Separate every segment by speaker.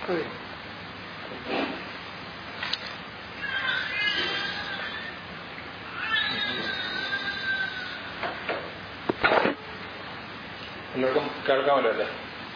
Speaker 1: എല്ലാവർക്കും കേൾക്കാമല്ലോ അല്ലേ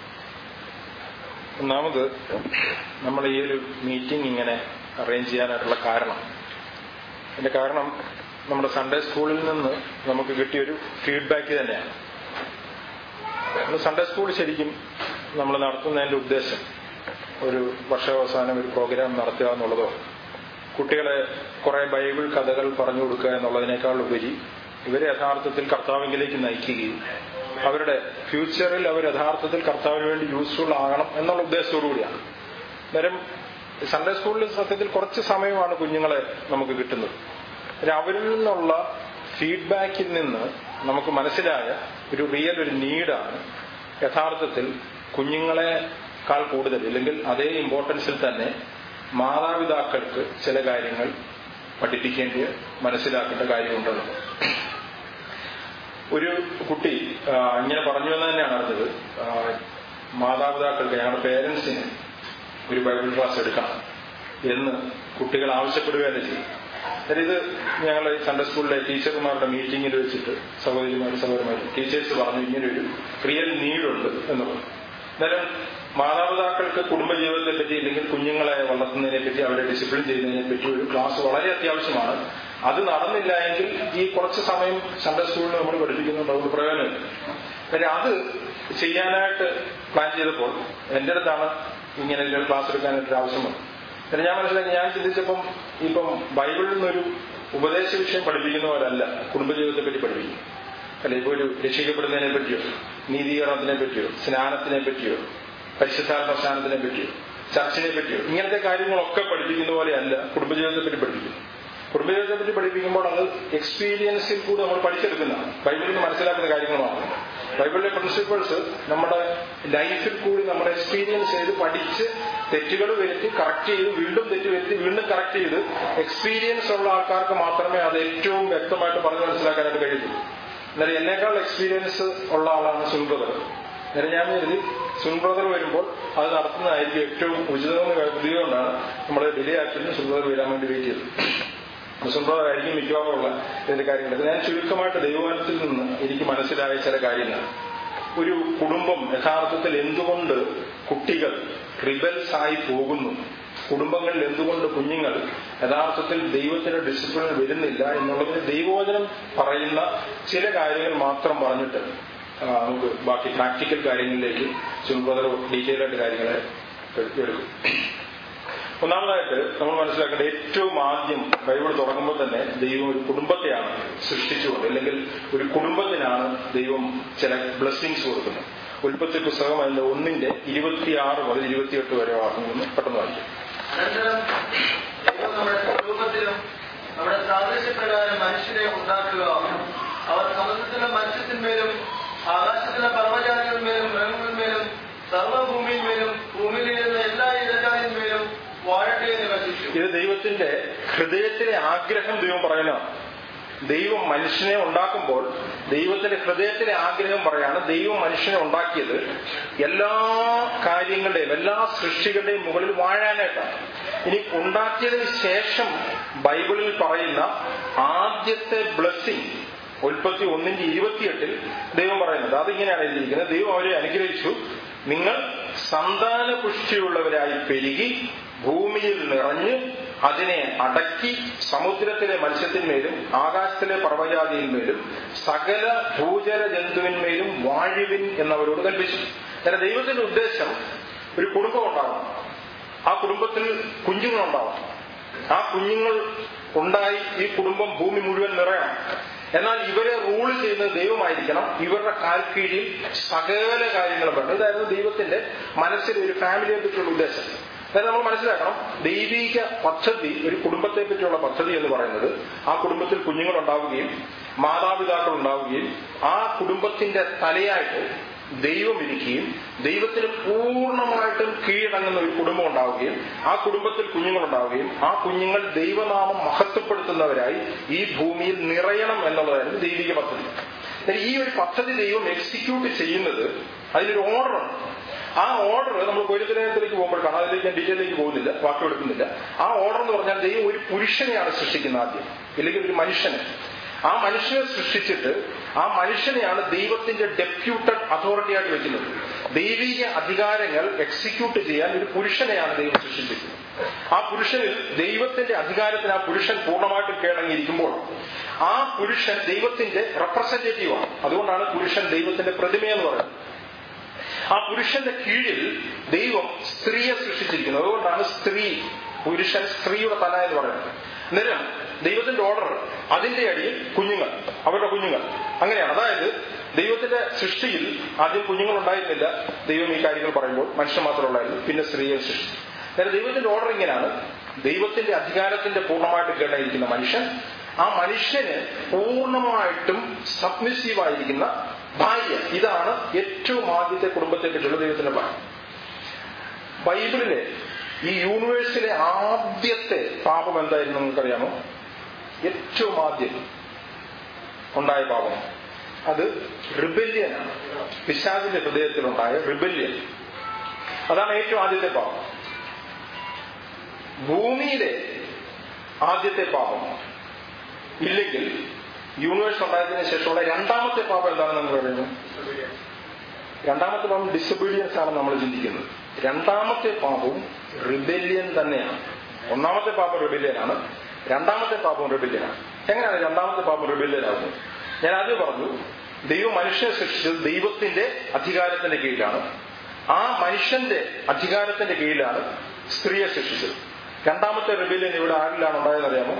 Speaker 1: ഒന്നാമത് നമ്മൾ ഈ ഒരു മീറ്റിംഗ് ഇങ്ങനെ അറേഞ്ച് ചെയ്യാനായിട്ടുള്ള കാരണം അതിന്റെ കാരണം നമ്മുടെ സൺഡേ സ്കൂളിൽ നിന്ന് നമുക്ക് കിട്ടിയൊരു ഫീഡ്ബാക്ക് തന്നെയാണ് നമ്മൾ സൺഡേ സ്കൂൾ ശരിക്കും നമ്മൾ നടത്തുന്നതിന്റെ ഉദ്ദേശം ഒരു വർഷാവസാനം ഒരു പ്രോഗ്രാം നടത്തുക എന്നുള്ളതോ കുട്ടികളെ കുറെ ബൈബിൾ കഥകൾ പറഞ്ഞു കൊടുക്കുക എന്നുള്ളതിനേക്കാൾ ഉപരി ഇവരെ യഥാർത്ഥത്തിൽ കർത്താവിലേക്ക് നയിക്കുകയും അവരുടെ ഫ്യൂച്ചറിൽ അവർ യഥാർത്ഥത്തിൽ കർത്താവിന് വേണ്ടി യൂസ്ഫുൾ ആകണം എന്നുള്ള ഉദ്ദേശത്തോടു കൂടിയാണ് അന്നേരം സൺഡേ സ്കൂളിൽ സത്യത്തിൽ കുറച്ച് സമയമാണ് കുഞ്ഞുങ്ങളെ നമുക്ക് കിട്ടുന്നത് അവരിൽ നിന്നുള്ള ഫീഡ്ബാക്കിൽ നിന്ന് നമുക്ക് മനസ്സിലായ ഒരു റിയൽ ഒരു നീഡാണ് യഥാർത്ഥത്തിൽ കുഞ്ഞുങ്ങളെക്കാൾ കൂടുതൽ അല്ലെങ്കിൽ അതേ ഇമ്പോർട്ടൻസിൽ തന്നെ മാതാപിതാക്കൾക്ക് ചില കാര്യങ്ങൾ പഠിപ്പിക്കേണ്ട മനസ്സിലാക്കേണ്ട കാര്യമുണ്ടെന്നുള്ളത് ഒരു കുട്ടി ഇങ്ങനെ പറഞ്ഞു എന്ന് തന്നെയാണ് അറിഞ്ഞത് മാതാപിതാക്കൾക്ക് ഞങ്ങളുടെ പേരൻസിന് ഒരു ബൈബിൾ ക്ലാസ് എടുക്കണം എന്ന് കുട്ടികൾ ആവശ്യപ്പെടുകയല്ല ചെയ്യും ഇത് ഞങ്ങൾ സൺഡേ സ്കൂളിലെ ടീച്ചർമാരുടെ മീറ്റിംഗിൽ വെച്ചിട്ട് സഹോദരിമാർ സഹോദരന്മാർ ടീച്ചേഴ്സ് പറഞ്ഞു ഇങ്ങനൊരു റിയൽ നീഡുണ്ട് എന്ന് പറഞ്ഞു അന്നേരം മാതാപിതാക്കൾക്ക് കുടുംബജീവിതത്തെ പറ്റി അല്ലെങ്കിൽ കുഞ്ഞുങ്ങളെ വളർത്തുന്നതിനെ പറ്റി അവരെ ഡിസിപ്ലിൻ ചെയ്യുന്നതിനെ പറ്റി ഒരു ക്ലാസ് വളരെ അത്യാവശ്യമാണ് അത് നടന്നില്ല എങ്കിൽ ഈ കുറച്ച് സമയം സൺഡേ സ്കൂളിൽ നമ്മൾ പഠിപ്പിക്കുന്നുണ്ട് അതുകൊണ്ട് പ്രയോജനമില്ല കാര്യം അത് ചെയ്യാനായിട്ട് പ്ലാൻ ചെയ്തപ്പോൾ എന്റെ അടുത്താണ് ഇങ്ങനെ ഒരു ക്ലാസ് എടുക്കാനായിട്ടൊരു ആവശ്യം വന്നു എന്നിട്ട് ഞാൻ മനസ്സിലാക്കി ഞാൻ ചിന്തിച്ചപ്പം ഇപ്പം ബൈബിളിൽ നിന്നൊരു ഉപദേശ വിഷയം പഠിപ്പിക്കുന്ന പോലല്ല കുടുംബജീവിതത്തെ പറ്റി പഠിപ്പിക്കുന്നു അല്ല ഇപ്പൊ ഒരു രക്ഷിക്കപ്പെടുന്നതിനെ പറ്റിയോ നീതീകരണത്തിനെ പറ്റിയോ സ്നാനത്തിനെ പറ്റിയോ പരിശുദ്ധാത്മ സ്നാനത്തിനെ പറ്റിയോ ചർച്ചിനെ പറ്റിയോ ഇങ്ങനത്തെ കാര്യങ്ങളൊക്കെ പഠിപ്പിക്കുന്ന പോലെയല്ല കുടുംബജീവിതത്തെ പറ്റി പഠിപ്പിക്കുന്നു കുടുംബജീവിതത്തെ പറ്റി പഠിപ്പിക്കുമ്പോൾ അത് എക്സ്പീരിയൻസിൽ കൂടെ നമ്മൾ പഠിച്ചെടുക്കുന്നതാണ് ബൈബിളിൽ നിന്ന് മനസ്സിലാക്കുന്ന കാര്യങ്ങൾ മാത്രം ബൈബിളിലെ പ്രിൻസിപ്പിൾസ് നമ്മുടെ ലൈഫിൽ കൂടി നമ്മൾ എക്സ്പീരിയൻസ് ചെയ്ത് പഠിച്ച് തെറ്റുകൾ വരുത്തി കറക്റ്റ് ചെയ്ത് വീണ്ടും തെറ്റ് വരുത്തി വീണ്ടും കറക്റ്റ് ചെയ്ത് എക്സ്പീരിയൻസ് ഉള്ള ആൾക്കാർക്ക് മാത്രമേ അത് ഏറ്റവും വ്യക്തമായിട്ട് പറഞ്ഞു മനസ്സിലാക്കാനായിട്ട് കഴിയുള്ളൂ എന്നാൽ എന്നേക്കാൾ എക്സ്പീരിയൻസ് ഉള്ള ആളാണ് സുൻ ബ്രദർ അന്നേരം ഞാൻ കരുതി സുൻ ബ്രദർ വരുമ്പോൾ അത് നടത്തുന്നതായിരിക്കും ഏറ്റവും ഉചിതമെന്ന് കരുതിയുകൊണ്ടാണ് നമ്മൾ ഡിലേ ആക്കിയിട്ട് സുൻ ബ്രദർ വരാൻ വേണ്ടി വെയിറ്റ് ചെയ്തത് മുസ്ലിം ബ്രദർ ആയിരിക്കും മിക്കവാറുള്ള ഇതിന്റെ കാര്യങ്ങൾ ഞാൻ ചുരുക്കമായിട്ട് ദൈവവാനത്തിൽ നിന്ന് എനിക്ക് മനസ്സിലായ ചില കാര്യങ്ങൾ ഒരു കുടുംബം യഥാർത്ഥത്തിൽ എന്തുകൊണ്ട് കുട്ടികൾ റിബൽസ് ആയി പോകുന്നു കുടുംബങ്ങളിൽ എന്തുകൊണ്ട് കുഞ്ഞുങ്ങൾ യഥാർത്ഥത്തിൽ ദൈവത്തിന്റെ ഡിസിപ്ലിൻ വരുന്നില്ല എന്നുള്ളതിന് ദൈവവചനം പറയുന്ന ചില കാര്യങ്ങൾ മാത്രം പറഞ്ഞിട്ട് നമുക്ക് ബാക്കി പ്രാക്ടിക്കൽ കാര്യങ്ങളിലേക്ക് സുബ്രദർ ഡീറ്റെയിൽ ആയിട്ട് കാര്യങ്ങളെ എടുക്കും ഒന്നാമതായിട്ട് നമ്മൾ മനസ്സിലാക്കേണ്ട ഏറ്റവും ആദ്യം ബൈബിൾ തുടങ്ങുമ്പോൾ തന്നെ ദൈവം ഒരു കുടുംബത്തെയാണ് സൃഷ്ടിച്ചുകൊണ്ട് അല്ലെങ്കിൽ ഒരു കുടുംബത്തിനാണ് ദൈവം ചില ബ്ലെസ്സിങ്സ് കൊടുക്കുന്നത് ഉൽപ്പത്തി പുസ്തകം അതിന്റെ ഒന്നിന്റെ ഇരുപത്തിയാറ് മുതൽ ഇരുപത്തിയെട്ട് വരെ വാക്കുമെന്ന് പെട്ടെന്ന് വായിക്കും
Speaker 2: അനന്തരം ദൈവം നമ്മുടെ സ്വരൂപത്തിലും നമ്മുടെ സാദൃശ്യപ്രകാരം മനുഷ്യരെ ഉണ്ടാക്കുക അവർ സമുദ്രത്തിലെ മത്സ്യത്തിന്മേലും ആകാശത്തിലെ പർവ്വജാതികളിന്മേലും മൃഗങ്ങളിന്മേലും സർവ്വഭൂമിയിന്മേലും ഭൂമിയിലിരുന്ന എല്ലാ ഇരകാലിന്മേലും വാഴട്ടെ എന്ന് കൽപ്പിച്ചു
Speaker 1: ഇത് ദൈവത്തിന്റെ ഹൃദയത്തിലെ ആഗ്രഹം ദൈവം പറയുന്നതാണ് ദൈവം മനുഷ്യനെ ഉണ്ടാക്കുമ്പോൾ ദൈവത്തിന്റെ ഹൃദയത്തിലെ ആഗ്രഹം പറയാണ് ദൈവം മനുഷ്യനെ ഉണ്ടാക്കിയത് എല്ലാ കാര്യങ്ങളുടെയും എല്ലാ സൃഷ്ടികളുടെയും മുകളിൽ വാഴാനായിട്ടാണ് ഇനി ഉണ്ടാക്കിയതിന് ശേഷം ബൈബിളിൽ പറയുന്ന ആദ്യത്തെ ബ്ലെസ്സിങ് ഉൽപ്പത്തി ഒന്നിന്റെ ഇരുപത്തിയെട്ടിൽ ദൈവം പറയുന്നത് അതിങ്ങനെയാണ് എഴുതിയിരിക്കുന്നത് ദൈവം അവരെ അനുഗ്രഹിച്ചു നിങ്ങൾ സന്താന പുഷ്ടിയുള്ളവരായി പെരുകി ഭൂമിയിൽ നിറഞ്ഞ് അതിനെ അടക്കി സമുദ്രത്തിലെ മത്സ്യത്തിന്മേലും ആകാശത്തിലെ പർവ്വജാതിയിന്മേലും സകല ഭൂചര ജന്തുവിന്മേലും വാഴുവിൻ എന്നവരോട് കൽപ്പിച്ചു കാരണം ദൈവത്തിന്റെ ഉദ്ദേശം ഒരു കുടുംബം ഉണ്ടാവണം ആ കുടുംബത്തിൽ കുഞ്ഞുങ്ങളുണ്ടാവണം ആ കുഞ്ഞുങ്ങൾ ഉണ്ടായി ഈ കുടുംബം ഭൂമി മുഴുവൻ നിറയണം എന്നാൽ ഇവരെ റൂൾ ചെയ്യുന്നത് ദൈവമായിരിക്കണം ഇവരുടെ കാൽക്കീഴിൽ സകല കാര്യങ്ങളും വേണം ഇതായിരുന്നു ദൈവത്തിന്റെ മനസ്സിൽ ഒരു ഫാമിലിയെ പറ്റിയുള്ള ഉദ്ദേശം അതായത് നമ്മൾ മനസ്സിലാക്കണം ദൈവിക പദ്ധതി ഒരു കുടുംബത്തെ പറ്റിയുള്ള പദ്ധതി എന്ന് പറയുന്നത് ആ കുടുംബത്തിൽ കുഞ്ഞുങ്ങൾ ഉണ്ടാവുകയും മാതാപിതാക്കൾ ഉണ്ടാവുകയും ആ കുടുംബത്തിന്റെ തലയായിട്ട് ദൈവം ഇരിക്കുകയും ദൈവത്തിന് പൂർണ്ണമായിട്ടും കീഴടങ്ങുന്ന ഒരു കുടുംബം ഉണ്ടാവുകയും ആ കുടുംബത്തിൽ കുഞ്ഞുങ്ങൾ ഉണ്ടാവുകയും ആ കുഞ്ഞുങ്ങൾ ദൈവനാമം മഹത്വപ്പെടുത്തുന്നവരായി ഈ ഭൂമിയിൽ നിറയണം എന്നുള്ളതായിരുന്നു ദൈവിക പദ്ധതി എന്നാൽ ഈ ഒരു പദ്ധതി ദൈവം എക്സിക്യൂട്ട് ചെയ്യുന്നത് അതിനൊരു ഓർഡറുണ്ട് ആ ഓർഡർ നമ്മൾ കൊരുത്തനത്തിലേക്ക് പോകുമ്പോൾ കാണാം അതിലേക്ക് ഞാൻ ഡീറ്റെയിലേക്ക് പോകുന്നില്ല വാക്ക് എടുക്കുന്നില്ല ആ ഓർഡർ എന്ന് പറഞ്ഞാൽ ദൈവം ഒരു പുരുഷനെയാണ് സൃഷ്ടിക്കുന്നത് ആദ്യം ഇല്ലെങ്കിൽ ഒരു മനുഷ്യനെ ആ മനുഷ്യനെ സൃഷ്ടിച്ചിട്ട് ആ മനുഷ്യനെയാണ് ദൈവത്തിന്റെ ഡെപ്യൂട്ടഡ് അതോറിറ്റിയായിട്ട് വെക്കുന്നത് ദൈവിക അധികാരങ്ങൾ എക്സിക്യൂട്ട് ചെയ്യാൻ ഒരു പുരുഷനെയാണ് ദൈവം സൃഷ്ടിച്ചിരിക്കുന്നത് ആ പുരുഷനിൽ ദൈവത്തിന്റെ അധികാരത്തിന് ആ പുരുഷൻ പൂർണ്ണമായിട്ടും കീഴടങ്ങിയിരിക്കുമ്പോൾ ആ പുരുഷൻ ദൈവത്തിന്റെ റെപ്രസെന്റേറ്റീവാണ് അതുകൊണ്ടാണ് പുരുഷൻ ദൈവത്തിന്റെ പ്രതിമയെന്ന് പറയുന്നത് ആ പുരുഷന്റെ കീഴിൽ ദൈവം സ്ത്രീയെ സൃഷ്ടിച്ചിരിക്കുന്നത് അതുകൊണ്ടാണ് സ്ത്രീ പുരുഷൻ സ്ത്രീയുടെ തല എന്ന് പറയുന്നത് അന്നേരം ദൈവത്തിന്റെ ഓർഡർ അതിന്റെ അടിയിൽ കുഞ്ഞുങ്ങൾ അവരുടെ കുഞ്ഞുങ്ങൾ അങ്ങനെയാണ് അതായത് ദൈവത്തിന്റെ സൃഷ്ടിയിൽ ആദ്യം കുഞ്ഞുങ്ങൾ ഉണ്ടായിരുന്നില്ല ദൈവം ഈ കാര്യങ്ങൾ പറയുമ്പോൾ മനുഷ്യൻ മാത്രമുള്ളായിരുന്നു പിന്നെ സ്ത്രീയെ സൃഷ്ടിച്ചു അതായത് ദൈവത്തിന്റെ ഓർഡർ ഇങ്ങനെയാണ് ദൈവത്തിന്റെ അധികാരത്തിന്റെ പൂർണ്ണമായിട്ട് കേടായിരിക്കുന്ന മനുഷ്യൻ ആ മനുഷ്യന് പൂർണ്ണമായിട്ടും സബ്മിസീവായിരിക്കുന്ന ഭാര്യ ഇതാണ് ഏറ്റവും ആദ്യത്തെ കുടുംബത്തെ പറ്റിയുള്ള ദൈവത്തിന്റെ ഭാര്യ ബൈബിളിലെ ഈ യൂണിവേഴ്സിലെ ആദ്യത്തെ പാപം എന്തായിരുന്നു നിങ്ങൾക്കറിയാമോ ഏറ്റവും ആദ്യം ഉണ്ടായ പാപം അത് റിബല്യനാണ് പിശാചിന്റെ ഹൃദയത്തിലുണ്ടായ റിബല്യൻ അതാണ് ഏറ്റവും ആദ്യത്തെ പാപം ഭൂമിയിലെ ആദ്യത്തെ പാപം ഇല്ലെങ്കിൽ യൂണിവേഴ്സ് ഉണ്ടായതിനു ശേഷമുള്ള രണ്ടാമത്തെ പാപം എന്താണെന്ന് നമ്മൾ പറയുന്നത് രണ്ടാമത്തെ പാപം ഡിസൊബീഡിയൻസ് ആണ് നമ്മൾ ചിന്തിക്കുന്നത് രണ്ടാമത്തെ പാപവും റിബല്യൻ തന്നെയാണ് ഒന്നാമത്തെ പാപം റിബല്യനാണ് രണ്ടാമത്തെ പാപം റിബല്യനാണ് എങ്ങനെയാണ് രണ്ടാമത്തെ പാപം റിബല്യനാകുന്നത് ഞാൻ ആദ്യം പറഞ്ഞു ദൈവം മനുഷ്യനെ സൃഷ്ടിച്ചത് ദൈവത്തിന്റെ അധികാരത്തിന്റെ കീഴിലാണ് ആ മനുഷ്യന്റെ അധികാരത്തിന്റെ കീഴിലാണ് സ്ത്രീയെ സൃഷ്ടിച്ചത് രണ്ടാമത്തെ റിബല്യൻ ഇവിടെ ആരിലാണ് ഉണ്ടായതെന്നറിയാമോ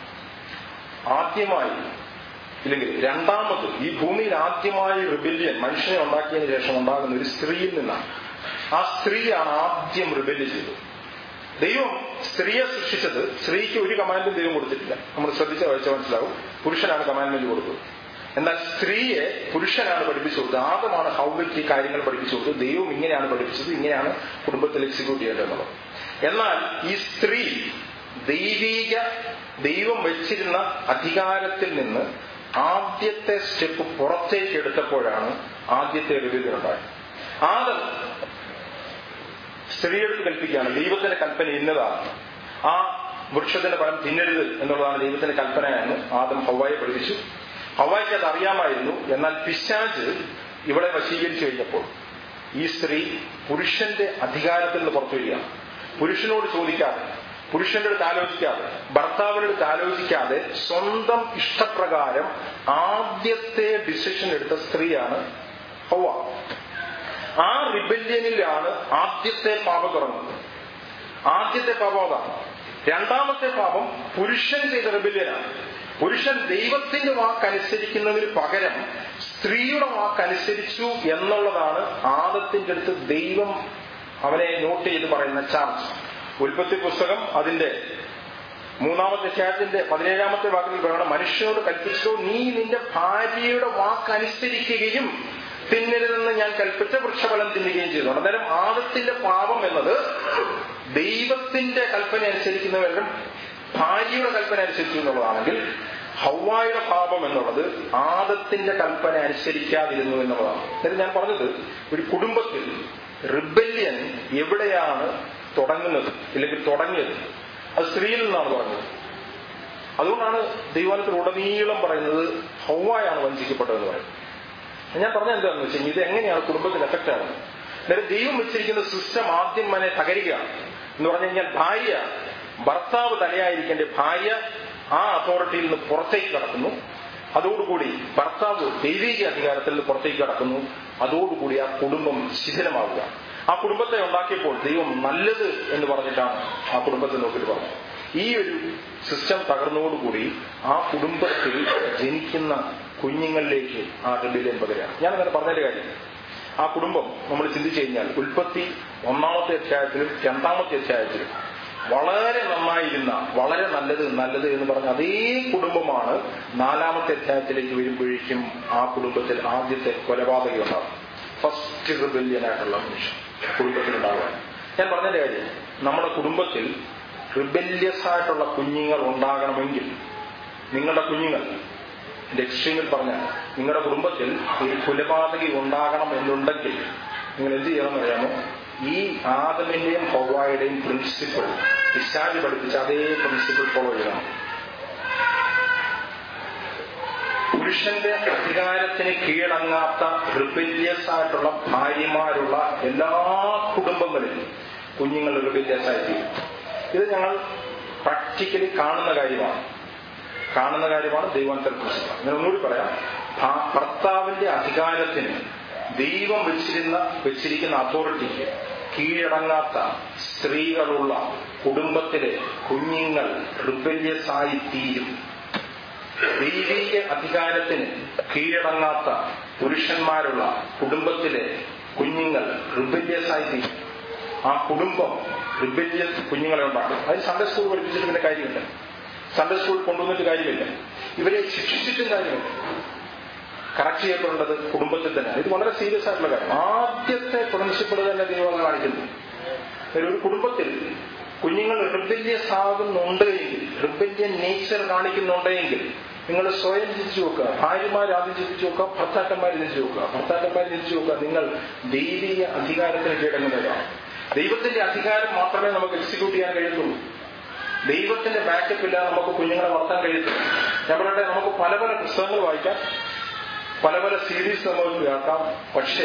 Speaker 1: ആദ്യമായി ഇല്ലെങ്കിൽ രണ്ടാമത് ഈ ഭൂമിയിൽ ആദ്യമായി റിബല്യൻ മനുഷ്യനെ ഉണ്ടാക്കിയതിനു ശേഷം ഉണ്ടാകുന്ന ഒരു സ്ത്രീയിൽ നിന്നാണ് ആ സ്ത്രീയാണ് ആദ്യം റിബല്യ ചെയ്തത് ദൈവം സ്ത്രീയെ സൃഷ്ടിച്ചത് സ്ത്രീക്ക് ഒരു കമാൻഡും ദൈവം കൊടുത്തിട്ടില്ല നമ്മൾ ശ്രദ്ധിച്ച വായിച്ച മനസ്സിലാവും പുരുഷനാണ് കമാൻഡ്മെന്റ് കൊടുത്തത് എന്നാൽ സ്ത്രീയെ പുരുഷനാണ് പഠിപ്പിച്ചു കൊടുത്തത് ആദ്യമാണ് ഹൗവയ്ക്ക് ഈ കാര്യങ്ങൾ പഠിപ്പിച്ചു കൊടുത്തത് ദൈവം ഇങ്ങനെയാണ് പഠിപ്പിച്ചത് ഇങ്ങനെയാണ് കുടുംബത്തിൽ എക്സിക്യൂട്ട് ചെയ്യേണ്ടതെന്നുള്ളത് എന്നാൽ ഈ സ്ത്രീ ദൈവീക ദൈവം വെച്ചിരുന്ന അധികാരത്തിൽ നിന്ന് ആദ്യത്തെ സ്റ്റെപ്പ് പുറത്തേക്ക് എടുത്തപ്പോഴാണ് ആദ്യത്തെ റിവ്യൂവിൽ ഉണ്ടായത് ആദം സ്ത്രീയെടുത്ത് കൽപ്പിക്കുകയാണ് ദൈവത്തിന്റെ കൽപ്പന ഇന്നതാണ് ആ വൃക്ഷത്തിന്റെ ഫലം തിന്നരുത് എന്നുള്ളതാണ് ദൈവത്തിന്റെ കൽപ്പന എന്ന് ആദം ഹവായെ പഠിപ്പിച്ചു ഹവായ്ക്ക് അത് അറിയാമായിരുന്നു എന്നാൽ പിശാജ് ഇവിടെ വശീകരിച്ചു കഴിഞ്ഞപ്പോൾ ഈ സ്ത്രീ പുരുഷന്റെ അധികാരത്തിൽ നിന്ന് പുറത്തു വരികയാണ് പുരുഷനോട് ചോദിക്കാതെ പുരുഷന്റെ അടുത്ത് ആലോചിക്കാതെ ഭർത്താവിന്റെ അടുത്ത് ആലോചിക്കാതെ സ്വന്തം ഇഷ്ടപ്രകാരം ആദ്യത്തെ ഡിസിഷൻ എടുത്ത സ്ത്രീയാണ് ഹൗവ ആ റിബല്യനിലാണ് ആദ്യത്തെ പാപം തുടങ്ങുന്നത് ആദ്യത്തെ പാപം അതാണ് രണ്ടാമത്തെ പാപം പുരുഷൻ ചെയ്ത റിബല്യനാണ് പുരുഷൻ ദൈവത്തിന്റെ വാക്കനുസരിക്കുന്നതിന് പകരം സ്ത്രീയുടെ വാക്കനുസരിച്ചു എന്നുള്ളതാണ് ആദത്തിന്റെ അടുത്ത് ദൈവം അവനെ നോട്ട് ചെയ്ത് പറയുന്ന ചാർജ് ഉൽപ്പത്തി പുസ്തകം അതിന്റെ മൂന്നാമത്തെ അധ്യായത്തിന്റെ പതിനേഴാമത്തെ വാക്കിൽ പറയണം മനുഷ്യനോട് കൽപ്പിച്ചോ നീ നിന്റെ ഭാര്യയുടെ വാക്കനുസരിക്കുകയും തിന്നരുതെന്ന് ഞാൻ കൽപ്പിച്ച വൃക്ഷഫലം തിന്നുകയും ചെയ്തു അന്നേരം ആദത്തിന്റെ പാപം എന്നത് ദൈവത്തിന്റെ കൽപ്പന അനുസരിക്കുന്നവരും ഭാര്യയുടെ കൽപ്പന അനുസരിച്ചു എന്നുള്ളതാണെങ്കിൽ ഹൗവായുടെ പാപം എന്നുള്ളത് ആദത്തിന്റെ കൽപ്പന അനുസരിക്കാതിരുന്നു എന്നുള്ളതാണ് എന്നിട്ട് ഞാൻ പറഞ്ഞത് ഒരു കുടുംബത്തിൽ റിബല്യൻ എവിടെയാണ് തുടങ്ങുന്നത് ഇല്ലെങ്കിൽ തുടങ്ങിയത് അത് സ്ത്രീയിൽ നിന്നാണ് പറഞ്ഞത് അതുകൊണ്ടാണ് ദൈവാലയത്തിൽ ഉടനീളം പറയുന്നത് ഹൗവായാണ് വഞ്ചിക്കപ്പെട്ടതെന്ന് പറയുന്നത് ഞാൻ പറഞ്ഞ എന്താണെന്ന് വെച്ചാൽ ഇത് എങ്ങനെയാണ് കുടുംബത്തിൽ എഫക്റ്റ് ആകുന്നത് അതായത് ദൈവം വെച്ചിരിക്കുന്ന സിസ്റ്റം ആദ്യം മനെ തകരുകയാണ് എന്ന് പറഞ്ഞു കഴിഞ്ഞാൽ ഭാര്യ ഭർത്താവ് തലയായിരിക്കേണ്ട ഭാര്യ ആ അതോറിറ്റിയിൽ നിന്ന് പുറത്തേക്ക് കടക്കുന്നു അതോടുകൂടി ഭർത്താവ് ദൈവിക അധികാരത്തിൽ നിന്ന് പുറത്തേക്ക് കടക്കുന്നു അതോടുകൂടി ആ കുടുംബം ശിഥിലമാവുക ആ കുടുംബത്തെ ഉണ്ടാക്കിയപ്പോൾ ദൈവം നല്ലത് എന്ന് പറഞ്ഞിട്ടാണ് ആ കുടുംബത്തെ നോക്കിയിട്ട് പറഞ്ഞത് ഈ ഒരു സിസ്റ്റം തകർന്നതോടുകൂടി ആ കുടുംബത്തിൽ ജനിക്കുന്ന കുഞ്ഞുങ്ങളിലേക്ക് ആ റിബിലിയൻ പകരാണ് ഞാൻ അങ്ങനെ പറഞ്ഞതിന്റെ കാര്യം ആ കുടുംബം നമ്മൾ ചിന്തിച്ചു കഴിഞ്ഞാൽ ഉൽപ്പത്തി ഒന്നാമത്തെ അധ്യായത്തിലും രണ്ടാമത്തെ അധ്യായത്തിലും വളരെ നന്നായിരുന്ന വളരെ നല്ലത് നല്ലത് എന്ന് പറഞ്ഞ അതേ കുടുംബമാണ് നാലാമത്തെ അധ്യായത്തിലേക്ക് വരുമ്പോഴേക്കും ആ കുടുംബത്തിൽ ആദ്യത്തെ കൊലപാതകം ഉണ്ടാകും ഫസ്റ്റ് റിബല്യനായിട്ടുള്ള മനുഷ്യൻ കുടുംബത്തിലുണ്ടാകാൻ ഞാൻ പറഞ്ഞതിന്റെ കാര്യം നമ്മുടെ കുടുംബത്തിൽ റിബല്യസ് ആയിട്ടുള്ള കുഞ്ഞുങ്ങൾ ഉണ്ടാകണമെങ്കിൽ നിങ്ങളുടെ കുഞ്ഞുങ്ങൾ എന്റെ എക്സ്ട്രീമിൽ പറഞ്ഞാൽ നിങ്ങളുടെ കുടുംബത്തിൽ ഒരു കൊലപാതകി ഉണ്ടാകണം എന്നുണ്ടെങ്കിൽ നിങ്ങൾ എന്ത് ചെയ്യണമെന്ന് അറിയാമോ ഈ ആദമിന്റെയും ഹൊവായുടെയും പ്രിൻസിപ്പിൾ പിശാജ് പഠിപ്പിച്ച അതേ പ്രിൻസിപ്പിൾ ഫോളോ ചെയ്യണം പുരുഷന്റെ അധികാരത്തിന് കീഴടങ്ങാത്ത റിബല്യസ് ആയിട്ടുള്ള ഭാര്യമാരുള്ള എല്ലാ കുടുംബങ്ങളിലും കുഞ്ഞുങ്ങൾ റിബല്യസ് ആയിത്തീരും ഇത് ഞങ്ങൾ പ്രാക്ടിക്കലി കാണുന്ന കാര്യമാണ് കാണുന്ന കാര്യമാണ് ദൈവാന്തര പ്രിൻസിപ്പൾ ഞാൻ ഒന്നുകൂടി പറയാം ഭാ- ഭർത്താവിന്റെ അധികാരത്തിന് ദൈവം വെച്ചിരുന്ന വെച്ചിരിക്കുന്ന അതോറിറ്റിക്ക് കീഴടങ്ങാത്ത സ്ത്രീകളുള്ള കുടുംബത്തിലെ കുഞ്ഞുങ്ങൾ റിബല്യസ് ആയി തീരും ദൈവിക അധികാരത്തിന് കീഴടങ്ങാത്ത പുരുഷന്മാരുള്ള കുടുംബത്തിലെ കുഞ്ഞുങ്ങൾ റിബല്യസ് ആയി തീരും ആ കുടുംബം റിബല്യസ് കുഞ്ഞുങ്ങളെ ഉണ്ടാക്കും അത് സൺഡേ സ്കൂൾ പഠിപ്പിച്ചിട്ട് പിന്നെ കാര്യമില്ല സൺഡേ സ്കൂൾ കൊണ്ടുവന്നിട്ട് കാര്യമില്ല ഇവരെ ശിക്ഷിച്ചിട്ടും കാര്യമില്ല കറക്റ്റ് ചെയ്യപ്പെടേണ്ടത് കുടുംബത്തിൽ തന്നെയാണ് ഇത് വളരെ സീരിയസ് ആയിട്ടുള്ള കാര്യം ആദ്യത്തെ പ്രിൻസിപ്പിൾ തന്നെ ദൈവം കാണിക്കുന്നു ഒരു കുടുംബത്തിൽ കുഞ്ഞുങ്ങൾ റിബല്യസ് ആകുന്നുണ്ട് എങ്കിൽ റിബല്യൻ നേച്ചർ കാണിക്കുന്നുണ്ടെങ്കിൽ നിങ്ങൾ സ്വയം ചിന്തിച്ചു നോക്കുക ഭാര്യമാർ ആദ്യം ചിന്തിച്ചു നോക്കുക ഭർത്താക്കന്മാർ ചിന്തിച്ചു നോക്കുക ഭർത്താക്കന്മാർ ചിന്തിച്ചു നോക്കുക നിങ്ങൾ ദൈവിക അധികാരത്തിന് കീഴടങ്ങുന്നതാണ് ദൈവത്തിന്റെ അധികാരം മാത്രമേ നമുക്ക് എക്സിക്യൂട്ട് ചെയ്യാൻ കഴിയത്തുള്ളൂ ദൈവത്തിന്റെ ബാക്കപ്പ് ഇല്ലാതെ നമുക്ക് കുഞ്ഞുങ്ങളെ വളർത്താൻ കഴിയത്തില്ല ഞാൻ പറയട്ടെ നമുക്ക് പല പല പുസ്തകങ്ങൾ വായിക്കാം പല പല സീരീസ് നമുക്ക് കേൾക്കാം പക്ഷേ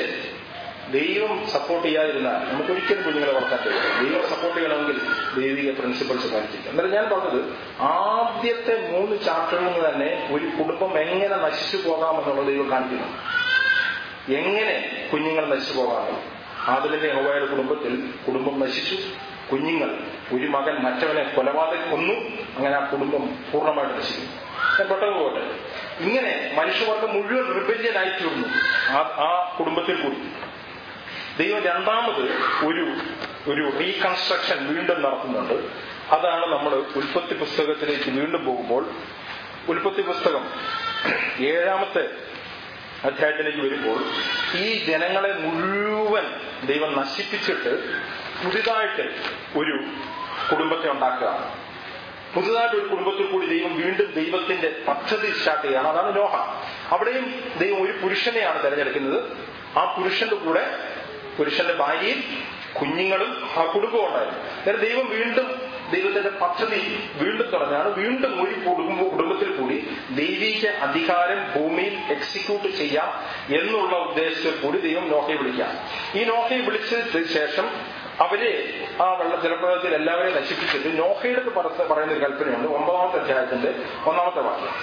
Speaker 1: ദൈവം സപ്പോർട്ട് ചെയ്യാതിരുന്നാൽ നമുക്ക് ഒരിക്കലും കുഞ്ഞുങ്ങളെ വളർത്താൻ കഴിയില്ല ദൈവം സപ്പോർട്ട് ചെയ്യണമെങ്കിൽ ദൈവിക പ്രിൻസിപ്പൾസ് പാലിച്ചിരിക്കും എന്നാലും ഞാൻ പറഞ്ഞത് ആദ്യത്തെ മൂന്ന് ചാപ്റ്ററിൽ നിന്ന് തന്നെ ഒരു കുടുംബം എങ്ങനെ നശിച്ചു പോകാമെന്നുള്ളത് ദൈവം കാണിക്കുന്നു എങ്ങനെ കുഞ്ഞുങ്ങൾ നശിച്ചു പോകാമോ ആദിലിന്റെ ഹോവയുടെ കുടുംബത്തിൽ കുടുംബം നശിച്ചു കുഞ്ഞുങ്ങൾ ഒരു മകൻ മറ്റവനെ കൊലപാതകം കൊന്നു അങ്ങനെ ആ കുടുംബം പൂർണ്ണമായിട്ട് നശിക്കും ഞാൻ പെട്ടെന്ന് പോകട്ടെ ഇങ്ങനെ മനുഷ്യവർഗം മുഴുവൻ റിബല്യനായി തീർന്നു ആ ആ കുടുംബത്തിൽ കൂടി ദൈവം രണ്ടാമത് ഒരു ഒരു റീകൺസ്ട്രക്ഷൻ വീണ്ടും നടത്തുന്നുണ്ട് അതാണ് നമ്മൾ ഉൽപ്പത്തി പുസ്തകത്തിലേക്ക് വീണ്ടും പോകുമ്പോൾ ഉൽപ്പത്തി പുസ്തകം ഏഴാമത്തെ അധ്യായത്തിലേക്ക് വരുമ്പോൾ ഈ ജനങ്ങളെ മുഴുവൻ ദൈവം നശിപ്പിച്ചിട്ട് പുതിയതായിട്ട് ഒരു കുടുംബത്തെ ഉണ്ടാക്കുക പുതുതായിട്ട് ഒരു കുടുംബത്തിൽ കൂടി ദൈവം വീണ്ടും ദൈവത്തിന്റെ പദ്ധതി സ്റ്റാർട്ട് ചെയ്യുകയാണ് അതാണ് നോഹ അവിടെയും ദൈവം ഒരു പുരുഷനെയാണ് തിരഞ്ഞെടുക്കുന്നത് ആ പുരുഷന്റെ കൂടെ പുരുഷന്റെ ഭാര്യയും കുഞ്ഞുങ്ങളും ആ കുടുംബവും ഉണ്ടായിരുന്നു അന്നേരം ദൈവം വീണ്ടും ദൈവത്തിന്റെ പദ്ധതി വീണ്ടും തുടങ്ങാണ് വീണ്ടും ഒരു കുടുംബ കുടുംബത്തിൽ കൂടി ദൈവിക അധികാരം ഭൂമിയിൽ എക്സിക്യൂട്ട് ചെയ്യാം എന്നുള്ള ഉദ്ദേശത്തിൽ കൂടി ദൈവം നോക്കയെ വിളിക്കാം ഈ നോക്കയെ വിളിച്ചതിന് ശേഷം അവരെ ആ വെള്ള ജലപ്രളയത്തിൽ എല്ലാവരെയും നശിപ്പിച്ചിട്ട് നോഹയുടെ അടുത്ത് പറ- പറയുന്ന ഒരു കൽപ്പനയുണ്ട് ഒമ്പതാമത്തെ അധ്യായത്തിന്റെ ഒന്നാമത്തെ വാക്യം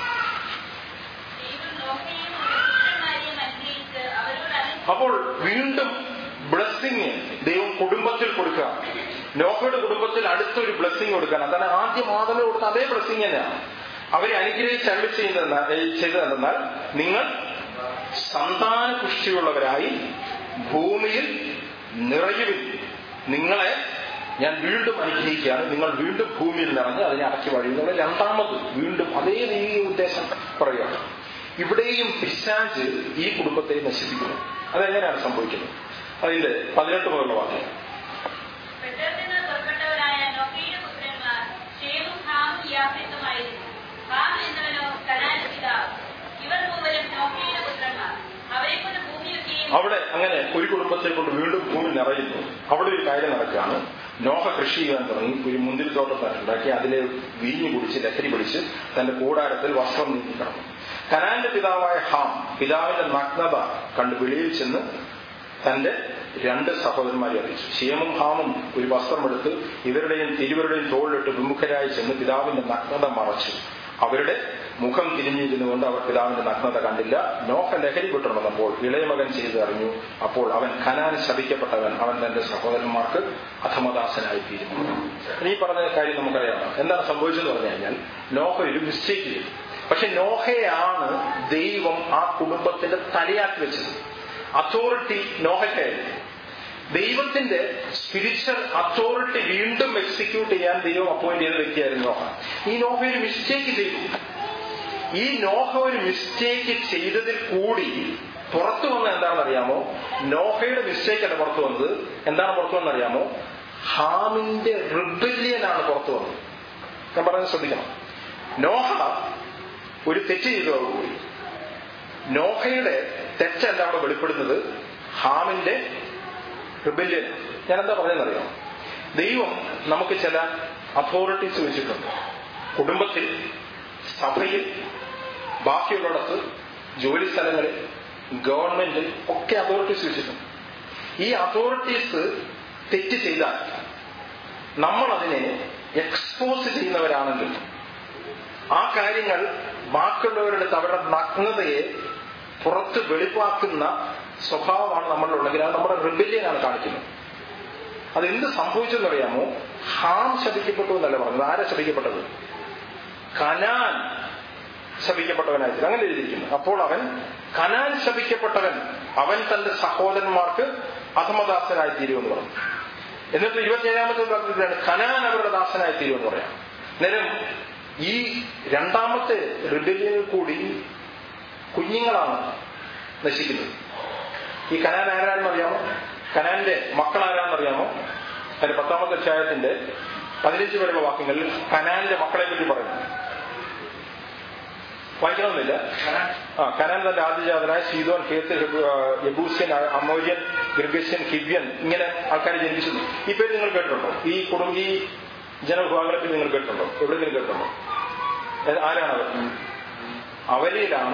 Speaker 3: ദൈവം നോഹയെയും പുത്രന്മാരെയും അനുഗ്രഹിച്ച് അവരോട് അരുളി
Speaker 1: അപ്പോൾ വീണ്ടും ബ്ലെസ്സിങ് ദൈവം കുടുംബത്തിൽ കൊടുക്കുക നോഹയുടെ കുടുംബത്തിൽ അടുത്തൊരു ബ്ലെസ്സിങ് കൊടുക്കാൻ അതാണ് ആദ്യം ആദമേ കൊടുത്ത അതേ ബ്ലെസ്സിങ് തന്നെയാണ് അവരെ അനുഗ്രഹിച്ച് അരളി ചെയ്യുന്ന ചെയ്തതെന്നാൽ നിങ്ങൾ സന്താന പുഷ്ടിയുള്ളവരായി ഭൂമിയിൽ നിറയുവിൻ നിങ്ങളെ ഞാൻ വീണ്ടും അനുഗ്രഹിക്കുകയാണ് നിങ്ങൾ വീണ്ടും ഭൂമിയിൽ നിറഞ്ഞ് അതിനെ അടക്കി വഴി എന്നുള്ള രണ്ടാമത് വീണ്ടും അതേ ദൈവിക ഉദ്ദേശം പറയുകയാണ് ഇവിടെയും പിശാജ് ഈ കുടുംബത്തെ നശിപ്പിക്കുന്നു അതെങ്ങനെയാണ് സംഭവിക്കുന്നത് അതിന്റെ പതിനെട്ട് മുതലുള്ള വാക്യം
Speaker 3: പെട്ടറിൽ നിന്ന് പുറപ്പെട്ടവരായ നോഹയുടെ പുത്രന്മാർ ഷേമും ഹാമും യാഫെത്തുമായിരുന്നു ഹാം എന്നവനോ കനാന്റെ പിതാവ് ഇവർ മൂവരും നോഹയുടെ പുത്രന്മാർ അവരെ കൊണ്ട് ഭൂമിയൊക്കെയും
Speaker 1: അവിടെ അങ്ങനെ ഒരു കുടുംബത്തെ കൊണ്ട് വീണ്ടും ഭൂമി നിറയുന്നു അവിടെ ഒരു കാര്യം നടക്കുകയാണ് നോഹ കൃഷി ചെയ്യാൻ തുടങ്ങി ഒരു മുന്തിരിത്തോട്ടം ഉണ്ടാക്കി അതിലെ വീഞ്ഞു കുടിച്ച് ലഹരി പിടിച്ച് തന്റെ കൂടാരത്തിൽ വസ്ത്രം നീക്കി കിടന്നു കനാന്റെ പിതാവായ ഹാം പിതാവിന്റെ നഗ്നത കണ്ട് വെളിയിൽ ചെന്ന് തന്റെ രണ്ട് സഹോദരന്മാരെ അറിയിച്ചു ഷേമും ഹാമും ഒരു വസ്ത്രമെടുത്ത് ഇവരുടെയും തിരുവരുടെയും തോളിലിട്ട് വിമുഖരായി ചെന്ന് പിതാവിന്റെ നഗ്നത മറച്ചു അവരുടെ മുഖം തിരിഞ്ഞിരുന്നുകൊണ്ട് അവർ പിതാവിന്റെ നഗ്നത കണ്ടില്ല നോഹ ലഹരി വിട്ടുണർന്നപ്പോൾ ഇളയമകൻ ചെയ്ത് അറിഞ്ഞു അപ്പോൾ അവൻ ഖനാൻ ശപിക്കപ്പെട്ടവൻ അവൻ തന്റെ സഹോദരന്മാർക്ക് അധമദാസനായി തീരുന്നു ഈ പറഞ്ഞ കാര്യം നമുക്കറിയാം എന്താണ് സംഭവിച്ചതെന്ന് പറഞ്ഞു കഴിഞ്ഞാൽ നോഹ ഒരു മിസ്റ്റേക്ക് ചെയ്തു പക്ഷെ നോഹയാണ് ദൈവം ആ കുടുംബത്തിന്റെ തലയാക്കി വെച്ചത് അതോറിറ്റി നോഹയ്ക്കായിരുന്നു ദൈവത്തിന്റെ സ്പിരിച്വൽ അതോറിറ്റി വീണ്ടും എക്സിക്യൂട്ട് ചെയ്യാൻ ദൈവം അപ്പോയിന്റ് ചെയ്ത വ്യക്തിയായിരുന്നു നോഹ ഈ നോഹ ഒരു മിസ്റ്റേക്ക് ചെയ്തു ഈ നോഹ ഒരു മിസ്റ്റേക്ക് ചെയ്തതിൽ കൂടി പുറത്തു വന്ന എന്താണെന്ന് അറിയാമോ നോഹയുടെ മിസ്റ്റേക്ക് അല്ല പുറത്തു വന്നത് എന്താണ് പുറത്തു വന്നറിയാമോ ഹാമിന്റെ റിബല്യനാണ് പുറത്തു വന്നത് ഞാൻ പറയുന്നത് ശ്രദ്ധിക്കണം നോഹ ഒരു തെറ്റ് ചെയ്തതോടുകൂടി നോഹയുടെ തെറ്റല്ല അവിടെ വെളിപ്പെടുന്നത് ഹാമിന്റെ റിബല്യൻ ഞാൻ എന്താ പറഞ്ഞതെന്നറിയാം ദൈവം നമുക്ക് ചില അതോറിറ്റീസ് വെച്ചിട്ടുണ്ട് കുടുംബത്തിൽ സഭയിൽ ബാക്കിയുള്ളിടത്ത് ജോലി സ്ഥലങ്ങളിൽ ഗവൺമെന്റിൽ ഒക്കെ അതോറിറ്റീസ് വെച്ചിട്ടുണ്ട് ഈ അതോറിറ്റീസ് തെറ്റ് ചെയ്താൽ നമ്മൾ അതിനെ എക്സ്പോസ് ചെയ്യുന്നവരാണെങ്കിൽ ആ കാര്യങ്ങൾ ബാക്കിയുള്ളവരുടെ അവരുടെ നഗ്നതയെ പുറത്ത് വെളിവാക്കുന്ന സ്വഭാവമാണ് നമ്മളിലുണ്ടെങ്കിൽ അത് നമ്മുടെ റിബല്യനാണ് കാണിക്കുന്നത് അത് എന്ത് സംഭവിച്ചെന്നറിയാമോ ഹാം ശപിക്കപ്പെട്ടു എന്നല്ല പറഞ്ഞത് ആരാ ശപിക്കപ്പെട്ടത് കനാൻ ശപിക്കപ്പെട്ടവനായിട്ട് അങ്ങനെ എഴുതിയിരിക്കുന്നു അപ്പോൾ അവൻ കനാൻ ശപിക്കപ്പെട്ടവൻ അവൻ തന്റെ സഹോദരന്മാർക്ക് അധമദാസനായി തീരുമെന്ന് പറഞ്ഞു എന്നിട്ട് ഇരുപത്തിയേഴാമത്തെ വാക്യത്തിലാണ് കനാൻ അവരുടെ ദാസനായി തീരുമെന്ന് പറയാം നേരം ഈ രണ്ടാമത്തെ റിബല്യനിൽ കൂടി കുഞ്ഞുങ്ങളാണ് നശിക്കുന്നത് ഈ കനാൻ ആരാണെന്ന് അറിയാമോ കനാന്റെ മക്കൾ ആരാണെന്ന് അറിയാമോ അതിന്റെ പത്താമത്തെ അധ്യായത്തിന്റെ പതിനഞ്ച് വരെയുള്ള വാക്യങ്ങളിൽ കനാന്റെ മക്കളെ പറ്റി പറയുന്നു വായിക്കണമെന്നില്ല ആ കനാൻ തന്റെ ആദ്യജാതനായ സീതോൻ ഹേത്ത് യബൂസ്യൻ അമോര്യൻ ഗിർഗസ്യൻ ഹിബ്യൻ ഇങ്ങനെ ആൾക്കാർ ജനിപ്പിച്ചു ഈ പേര് നിങ്ങൾ കേട്ടിട്ടുണ്ടോ ഈ കുടുംബ ഈ ജനവിഭാഗങ്ങളെ പറ്റി നിങ്ങൾ കേട്ടിട്ടുണ്ടോ എവിടെയെങ്കിലും കേട്ടിട്ടുണ്ടോ ആരാണ് അവർ അവരിലാണ്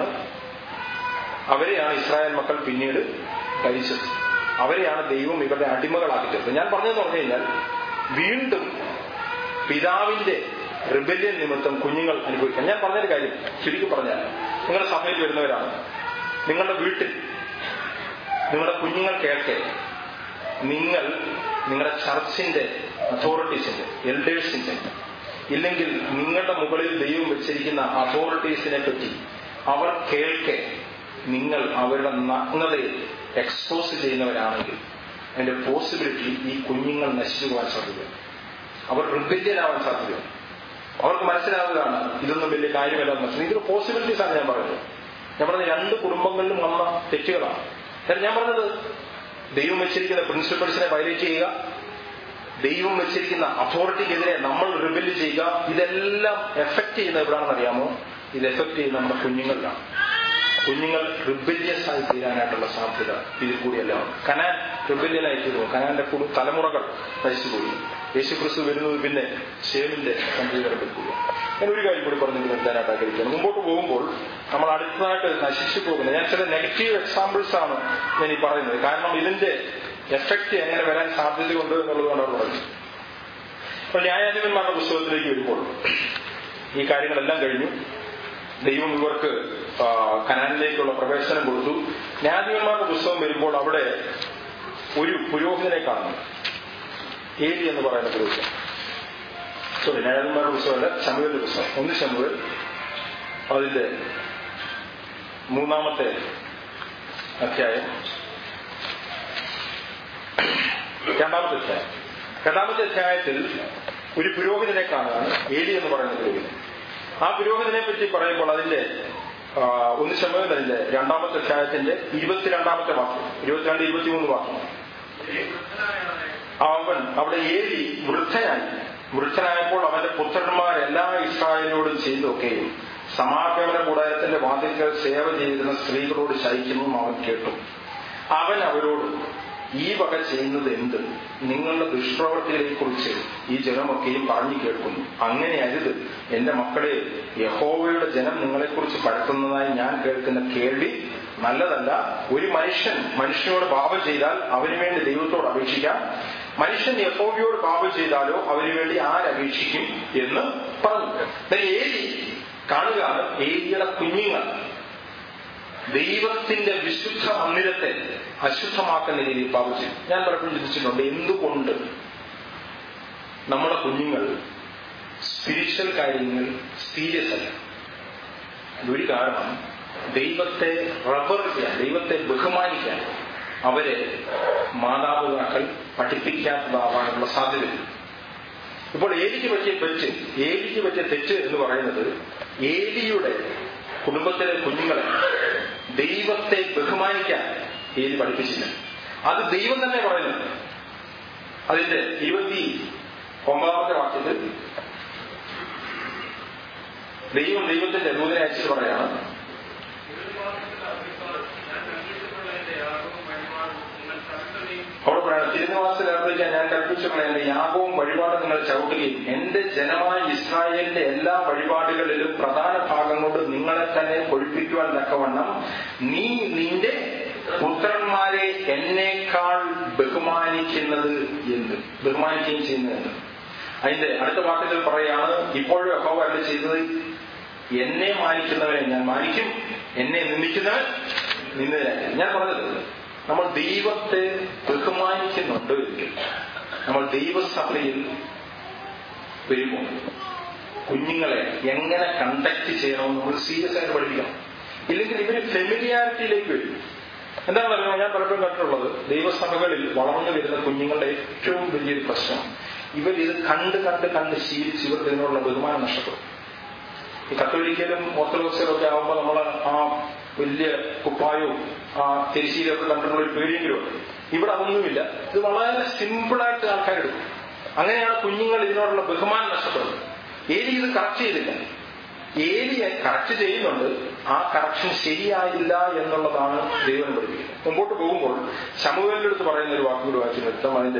Speaker 1: അവരെയാണ് ഇസ്രായേൽ മക്കൾ പിന്നീട് ഭരിച്ചത് അവരെയാണ് ദൈവം ഇവരുടെ അടിമകളാക്കി തീർത്തത് ഞാൻ പറഞ്ഞതെന്ന് പറഞ്ഞു കഴിഞ്ഞാൽ വീണ്ടും പിതാവിന്റെ റിബല്യൻ നിമിത്തം കുഞ്ഞുങ്ങൾ അനുഭവിക്കാം ഞാൻ പറഞ്ഞൊരു കാര്യം ചുരുക്കി പറഞ്ഞാൽ നിങ്ങളുടെ സഭയിൽ വരുന്നവരാണ് നിങ്ങളുടെ വീട്ടിൽ നിങ്ങളുടെ കുഞ്ഞുങ്ങൾ കേൾക്കെ നിങ്ങൾ നിങ്ങളുടെ ചർച്ചിന്റെ അതോറിറ്റീസിന്റെ എൽഡേഴ്സിന്റെ ഇല്ലെങ്കിൽ നിങ്ങളുടെ മുകളിൽ ദൈവം വെച്ചിരിക്കുന്ന അതോറിറ്റീസിനെ പറ്റി അവർ കേൾക്കെ നിങ്ങൾ അവരുടെ നഗ്നതയെ എക്സ്പോസ് ചെയ്യുന്നവരാണെങ്കിൽ അതിന്റെ പോസിബിലിറ്റി ഈ കുഞ്ഞുങ്ങൾ നശിച്ചു പോകാൻ സാധ്യതയുണ്ട് അവർ റിബല്യനാവാൻ സാധ്യതയുണ്ട് അവർക്ക് മനസ്സിലാവുകയാണ് ഇതൊന്നും വലിയ കാര്യമല്ലെന്ന് മനസ്സിലായി ഇതൊരു പോസിബിലിറ്റീസ് ആണ് ഞാൻ പറയുന്നത് ഞാൻ പറഞ്ഞത് രണ്ട് കുടുംബങ്ങളിലും വന്ന തെറ്റുകളാണ് എന്നാൽ ഞാൻ പറഞ്ഞത് ദൈവം വെച്ചിരിക്കുന്ന പ്രിൻസിപ്പൾസിനെ വയലേറ്റ് ചെയ്യുക ദൈവം വെച്ചിരിക്കുന്ന അതോറിറ്റിക്കെതിരെ നമ്മൾ റിബല് ചെയ്യുക ഇതെല്ലാം എഫക്ട് ചെയ്യുന്നത് എവിടെയാണെന്ന് അറിയാമോ ഇത് എഫക്ട് ചെയ്യുന്നത് നമ്മുടെ കുഞ്ഞുങ്ങളിലാണ് കുഞ്ഞുങ്ങൾ റിബല്യസ് ആയി തീരാനായിട്ടുള്ള സാധ്യത ഇതിൽ കൂടിയല്ല കനാൻ റിബല്യനായി തീരുന്നു കനാന്റെ കുടു തലമുറകൾ നശിച്ചുപോയി യേശുക്രിസ്തു വരുന്നത് പിന്നെ ഷേമിന്റെ സഞ്ചീകരണത്തിൽ കൂടി ഞാൻ ഒരു കാര്യം കൂടി പറഞ്ഞു നിർത്താനായിട്ട് ആഗ്രഹിക്കുന്നു മുമ്പോട്ട് പോകുമ്പോൾ നമ്മൾ അടുത്തതായിട്ട് നശിച്ചു പോകുന്നത് ഞാൻ ചില നെഗറ്റീവ് എക്സാമ്പിൾസ് ആണ് ഞാൻ ഈ പറയുന്നത് കാരണം ഇതിന്റെ എഫക്റ്റ് എങ്ങനെ വരാൻ സാധ്യതയുണ്ട് എന്നുള്ളതാണ് അവർ പറഞ്ഞത് അപ്പൊ ന്യായാധിപന്മാരുടെ പുസ്തകത്തിലേക്ക് വരുമ്പോൾ ഈ കാര്യങ്ങളെല്ലാം കഴിഞ്ഞു ദൈവം ഇവർക്ക് കനാനിലേക്കുള്ള പ്രവേശനം കൊടുത്തു ന്യായാധിപന്മാരുടെ പുസ്തകം വരുമ്പോൾ അവിടെ ഒരു പുരോഹിതനെ കാണുന്നു ഏലി എന്ന് പറയുന്ന പുരോഹിതൻ സോറി ന്യായാധിപന്മാരുടെ പുസ്തകമല്ല ശമുവലിന്റെ പുസ്തകം ഒന്ന് ശമുവൽ അതിന്റെ മൂന്നാമത്തെ അധ്യായം രണ്ടാമത്തെ അധ്യായം രണ്ടാമത്തെ അധ്യായത്തിൽ ഒരു പുരോഹിതനെ കാണുകയാണ് ഏലി എന്ന് പറയുന്ന പുരോഹിതൻ ആ പുരോഹിതനെ പറ്റി പറയുമ്പോൾ അതിന്റെ ഒന്ന് ശമയം അതിന്റെ രണ്ടാമത്തെ അധ്യായത്തിന്റെ ഇരുപത്തിരണ്ടാമത്തെ വാക്യം ഇരുപത്തിരണ്ട് ഇരുപത്തിമൂന്ന് വാക്യം അവൻ അവിടെ ഏലി വൃദ്ധനായി വൃദ്ധനായപ്പോൾ അവന്റെ പുത്രന്മാർ എല്ലാ ഇസ്രായേലിനോടും ചെയ്തൊക്കെയും സമാഗമന കൂടാരത്തിന്റെ വാതിൽക്കൽ സേവ ചെയ്തിരുന്ന സ്ത്രീകളോട് ശയിക്കുന്നതും അവൻ കേട്ടു അവൻ അവരോട് ഈ വക ചെയ്യുന്നത് എന്ത് നിങ്ങളുടെ ദുഷ്പ്രവർത്തികളെ കുറിച്ച് ഈ ജനമൊക്കെയും പറഞ്ഞു കേൾക്കുന്നു അങ്ങനെ അരുത് എന്റെ മക്കളെ യഹോവയുടെ ജനം നിങ്ങളെക്കുറിച്ച് പരത്തുന്നതായി ഞാൻ കേൾക്കുന്ന കേൾവി നല്ലതല്ല ഒരു മനുഷ്യൻ മനുഷ്യനോട് പാപം ചെയ്താൽ അവന് വേണ്ടി ദൈവത്തോട് അപേക്ഷിക്കാം മനുഷ്യൻ യഹോവയോട് പാപം ചെയ്താലോ അവന് വേണ്ടി ആരപേക്ഷിക്കും എന്ന് പറഞ്ഞു ഏലി കാണുകയാണ് ഏലിയുടെ കുഞ്ഞുങ്ങൾ ദൈവത്തിന്റെ വിശുദ്ധ മന്ദിരത്തെ അശുദ്ധമാക്കുന്ന രീതിയിൽ പാപിച്ചു ഞാൻ പലപ്പോഴും ചിന്തിച്ചിട്ടുണ്ട് എന്തുകൊണ്ട് നമ്മുടെ കുഞ്ഞുങ്ങൾ സ്പിരിച്വൽ കാര്യങ്ങൾ സീരിയസ് അല്ല ഒരു കാരണം ദൈവത്തെ റബ്ബർ ചെയ്യാൻ ദൈവത്തെ ബഹുമാനിക്കാൻ അവരെ മാതാപിതാക്കൾ പഠിപ്പിക്കാത്തതാവാനുള്ള സാധ്യതയുണ്ട് ഇപ്പോൾ ഏലിക്ക് പറ്റിയ തെറ്റ് ഏലിക്ക് പറ്റിയ തെറ്റ് എന്ന് പറയുന്നത് ഏലിയുടെ കുടുംബത്തിലെ കുഞ്ഞുങ്ങളെ ദൈവത്തെ ബഹുമാനിക്കാൻ ഏലി പഠിപ്പിച്ചില്ല അത് ദൈവം തന്നെ പറയുന്നു അതിന്റെ ഇരുപത്തി ഒമ്പതാമത്തെ വാക്യത്തിൽ ദൈവം ദൈവത്തിന്റെ ദൂതനെ അയച്ചിട്ട് പറയാണ് അവിടെ പറയാണ് തിരുനിവാസത്തിൽ ഏർപ്പിക്കാൻ ഞാൻ കൽപ്പിച്ചിട്ടുള്ള എന്റെ യാഗവും വഴിപാടും നിങ്ങൾ ചവിട്ടുകയും എന്റെ ജനമായ ഇസ്രായേലിന്റെ എല്ലാ വഴിപാടുകളിലും പ്രധാന ഭാഗം കൊണ്ട് നിങ്ങളെ തന്നെ കൊഴിപ്പിക്കുവാൻ തക്കവണ്ണം നീ നിന്റെ പുത്രന്മാരെ എന്നേക്കാൾ ബഹുമാനിക്കുന്നത് എന്ത് ബഹുമാനിക്കുകയും ചെയ്യുന്നത് എന്ത് അതിന്റെ അടുത്ത വാക്കുകൾ പറയാണ് ഇപ്പോഴും യഹോവ അല്ല ചെയ്തത് എന്നെ മാനിക്കുന്നവരെ ഞാൻ മാനിക്കും എന്നെ നിന്ദിക്കുന്നവൻ നിന്നതിനായിരിക്കും ഞാൻ പറഞ്ഞത് നമ്മൾ ദൈവത്തെ ബഹുമാനിക്കുന്നുണ്ട് എങ്കിൽ നമ്മൾ ദൈവസഭയിൽ വരുമ്പോൾ കുഞ്ഞുങ്ങളെ എങ്ങനെ കണ്ടക്ട് ചെയ്യണമെന്ന് നമ്മൾ സീരിയസ് ആയിട്ട് പഠിപ്പിക്കണം ഇല്ലെങ്കിൽ ഇവര് ഫെമിലിയാരിറ്റിയിലേക്ക് വരും എന്താണ് പറയുന്നത് ഞാൻ പലപ്പോഴും കണ്ടിട്ടുള്ളത് ദൈവസഭകളിൽ വളർന്നു വരുന്ന കുഞ്ഞുങ്ങളുടെ ഏറ്റവും വലിയൊരു പ്രശ്നം ഇവർ ഇത് കണ്ട് കണ്ട് കണ്ട് ശീലിച്ച് ഇവർക്ക് ഇതിനോടുള്ള ബഹുമാനം നഷ്ടപ്പെടും ഈ കത്തോലിക്കലും ഓർത്തഡോക്സിലും ഒക്കെ ആകുമ്പോൾ നമ്മൾ ആ വലിയ കുപ്പായവും ആ തിരിശീലൊക്കെ കണ്ടിട്ടുള്ള ഒരു പേടിയെങ്കിലും ഉണ്ട് ഇവിടെ അതൊന്നുമില്ല ഇത് വളരെ സിമ്പിളായിട്ട് ആൾക്കാരെടുക്കും അങ്ങനെയാണ് കുഞ്ഞുങ്ങൾ ഇതിനോടുള്ള ബഹുമാനം നഷ്ടപ്പെടുന്നത് ഏലി ഇത് കറക്റ്റ് ചെയ്തില്ല ഏലിയെ കറക്റ്റ് ചെയ്യുന്നുണ്ട് ആ കറക്ഷൻ ശരിയായില്ല എന്നുള്ളതാണ് ദൈവം പഠിപ്പിക്കുന്നത് മുമ്പോട്ട് പോകുമ്പോൾ ശമുവേലിന്റെ അടുത്ത് പറയുന്ന ഒരു വാക്കുകൂടി വായിച്ചു നിർത്താം അതിന്റെ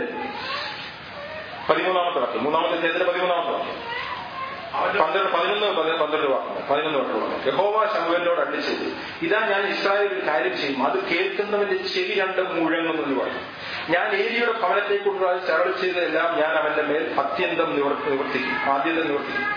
Speaker 1: പതിമൂന്നാമത്തെ വാക്യം മൂന്നാമത്തെ അധ്യായത്തിന്റെ പതിമൂന്നാമത്തെ വാക്യം പന്ത്രണ്ട് പതിനൊന്ന് പതി- പന്ത്രണ്ട് വാക്കുകൾ പതിനൊന്ന് വാക്കുകൾ യഹോവ ശമുവേലിനോട് അള്ളി ചെയ്തു ഇതാ ഞാൻ ഇസ്രായേലിൽ ഒരു കാര്യം ചെയ്യും അത് കേൾക്കുന്നവന്റെ ചെവി രണ്ട് മുഴങ്ങുമെന്ന് പറയും ഞാൻ ഏരിയുടെ ഭവനത്തെക്കുറിച്ച് ചരൾ ചെയ്തതെല്ലാം ഞാൻ അവന്റെ മേൽ അത്യന്തം നിവർ- നിവർത്തിക്കും ആദ്യന്തം നിവർത്തിക്കും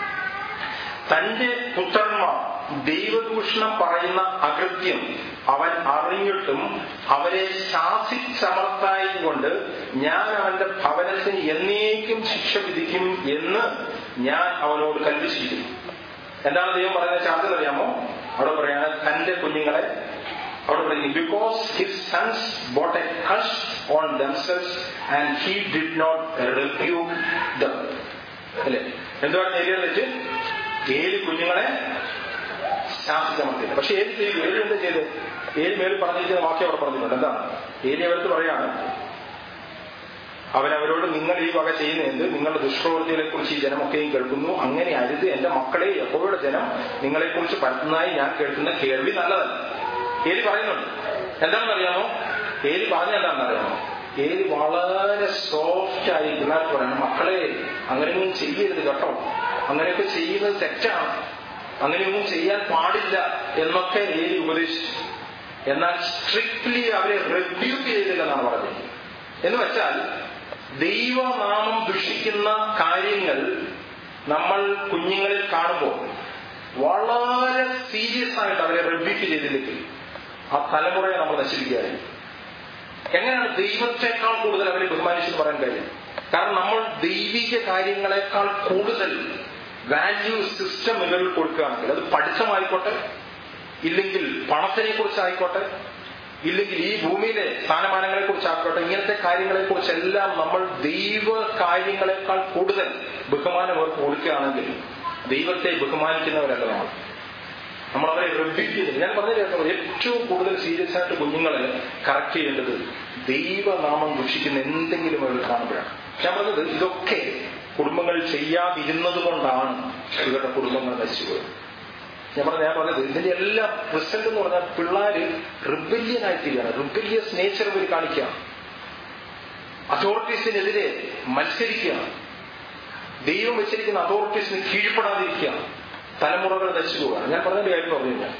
Speaker 1: തന്റെ പുത്രന്മാർ ദൈവദൂഷണം പറയുന്ന അകൃത്യം അവൻ അറിഞ്ഞിട്ടും അവരെ ശാസിച്ചമർത്തായി കൊണ്ട് ഞാൻ അവന്റെ ഭവനത്തിന് എന്നേക്കും ശിക്ഷ വിധിക്കും എന്ന് ഞാൻ അവനോട് കൽപ്പിച്ചിരിക്കുന്നു എന്താണ് ദൈവം പറയുന്ന ശാസ്ത്രം അറിയാമോ അവിടെ പറയാണ് തന്റെ കുഞ്ഞുങ്ങളെ അവിടെ പറയുന്നു because his sons brought a curse on themselves and he did not rebuke them അല്ലേ എന്തുവാണ് ഏരിയ വെച്ച് ഏഴ് കുഞ്ഞുങ്ങളെ ശാസിച്ചമർത്തിയില്ല പക്ഷെ ഏത് ചെയ്തു ഏഴ് എന്താ ചെയ്ത് ഏഴ് മേളിൽ പറഞ്ഞിരിക്കുന്ന വാക്യം അവിടെ പറഞ്ഞിട്ടുണ്ട് എന്താണ് ഏലി അവർക്ക് പറയാണ് അവൻ അവരോട് നിങ്ങൾ ഈ വക ചെയ്യുന്ന എന്ത് നിങ്ങളുടെ ദുഷ്പ്രവൃത്തികളെ കുറിച്ച് ഈ ജനമൊക്കെയും കേൾക്കുന്നു അങ്ങനെ അരുത് എന്റെ മക്കളെ യഹോവയുടെ ജനം നിങ്ങളെ കുറിച്ച് പരത്തുന്നതായി ഞാൻ കേൾക്കുന്ന കേൾവി നല്ലതല്ല ഏലി പറയുന്നുണ്ട് എന്താണെന്ന് അറിയാമോ ഏലി പറഞ്ഞ എന്താണെന്ന് അറിയാമോ ഏലി വളരെ സോഫ്റ്റ് ആയിരിക്കുന്ന പറയണം മക്കളെ അങ്ങനെയൊന്നും ചെയ്യരുത് കേട്ടോ അങ്ങനെയൊക്കെ ചെയ്യുന്നത് തെറ്റാണ് അങ്ങനെയൊന്നും ചെയ്യാൻ പാടില്ല എന്നൊക്കെ ഏലി ഉപദേശിച്ചു എന്നാൽ സ്ട്രിക്ട്ലി അവരെ റിബ്യൂക്ക് ചെയ്തില്ലെന്നാണ് പറഞ്ഞത് എന്ന് വെച്ചാൽ ദൈവനാമം ദുഷിക്കുന്ന കാര്യങ്ങൾ നമ്മൾ കുഞ്ഞുങ്ങളിൽ കാണുമ്പോൾ വളരെ സീരിയസ് ആയിട്ട് അവരെ റിബ്യൂക്ക് ചെയ്തില്ലെങ്കിൽ ആ തലമുറയെ നമ്മൾ നശിപ്പിക്കുകയായിരുന്നു എങ്ങനെയാണ് ദൈവത്തെക്കാൾ കൂടുതൽ അവരെ ബഹുമാനിച്ചെന്ന് പറയാൻ കഴിയും കാരണം നമ്മൾ ദൈവിക കാര്യങ്ങളെക്കാൾ കൂടുതൽ വാല്യൂ സിസ്റ്റം ഇവരിൽ കൊടുക്കുകയാണെങ്കിൽ അത് പഠിത്തമായിക്കോട്ടെ ഇല്ലെങ്കിൽ പണത്തിനെ കുറിച്ചായിക്കോട്ടെ ഇല്ലെങ്കിൽ ഈ ഭൂമിയിലെ സ്ഥാനമാനങ്ങളെ കുറിച്ചായിക്കോട്ടെ ഇങ്ങനത്തെ കാര്യങ്ങളെ കുറിച്ചെല്ലാം നമ്മൾ ദൈവ കാര്യങ്ങളെക്കാൾ കൂടുതൽ ബഹുമാനം അവർക്ക് കൊടുക്കുകയാണെങ്കിൽ ദൈവത്തെ ബഹുമാനിക്കുന്നവരല്ല നമ്മൾ നമ്മൾ അവരെ റിപ്പീറ്റ് ചെയ്ത് ഞാൻ പറഞ്ഞു കേട്ടോ ഏറ്റവും കൂടുതൽ സീരിയസ് ആയിട്ട് കുഞ്ഞുങ്ങളെ കറക്റ്റ് ചെയ്യേണ്ടത് ദൈവനാമം ദുഷിക്കുന്ന എന്തെങ്കിലും അവർ കാണുമ്പോഴാണ് ഞാൻ പറഞ്ഞത് ഇതൊക്കെ കുടുംബങ്ങൾ ചെയ്യാതിരുന്നത് കൊണ്ടാണ് ഇവരുടെ കുടുംബങ്ങൾ നശിച്ചുപോയത് ഞാൻ പറഞ്ഞ ഞാൻ പറഞ്ഞത് ഇതിന്റെ എല്ലാം റിസൾട്ട് എന്ന് പറഞ്ഞാൽ പിള്ളേര് റിബല്യൻ ആയിത്തീരുകയാണ് റിബല്യസ് നേച്ചർ ഇവർ കാണിക്കുകയാണ് അതോറിറ്റീസിനെതിരെ മത്സരിക്കുകയാണ് ദൈവം വെച്ചിരിക്കുന്ന അതോറിറ്റീസിന് കീഴ്പ്പെടാതിരിക്കുകയാണ് തലമുറകൾ നശിച്ചു പോവുകയാണ് ഞാൻ പറഞ്ഞൊരു കാര്യം പറഞ്ഞു കഴിഞ്ഞാൽ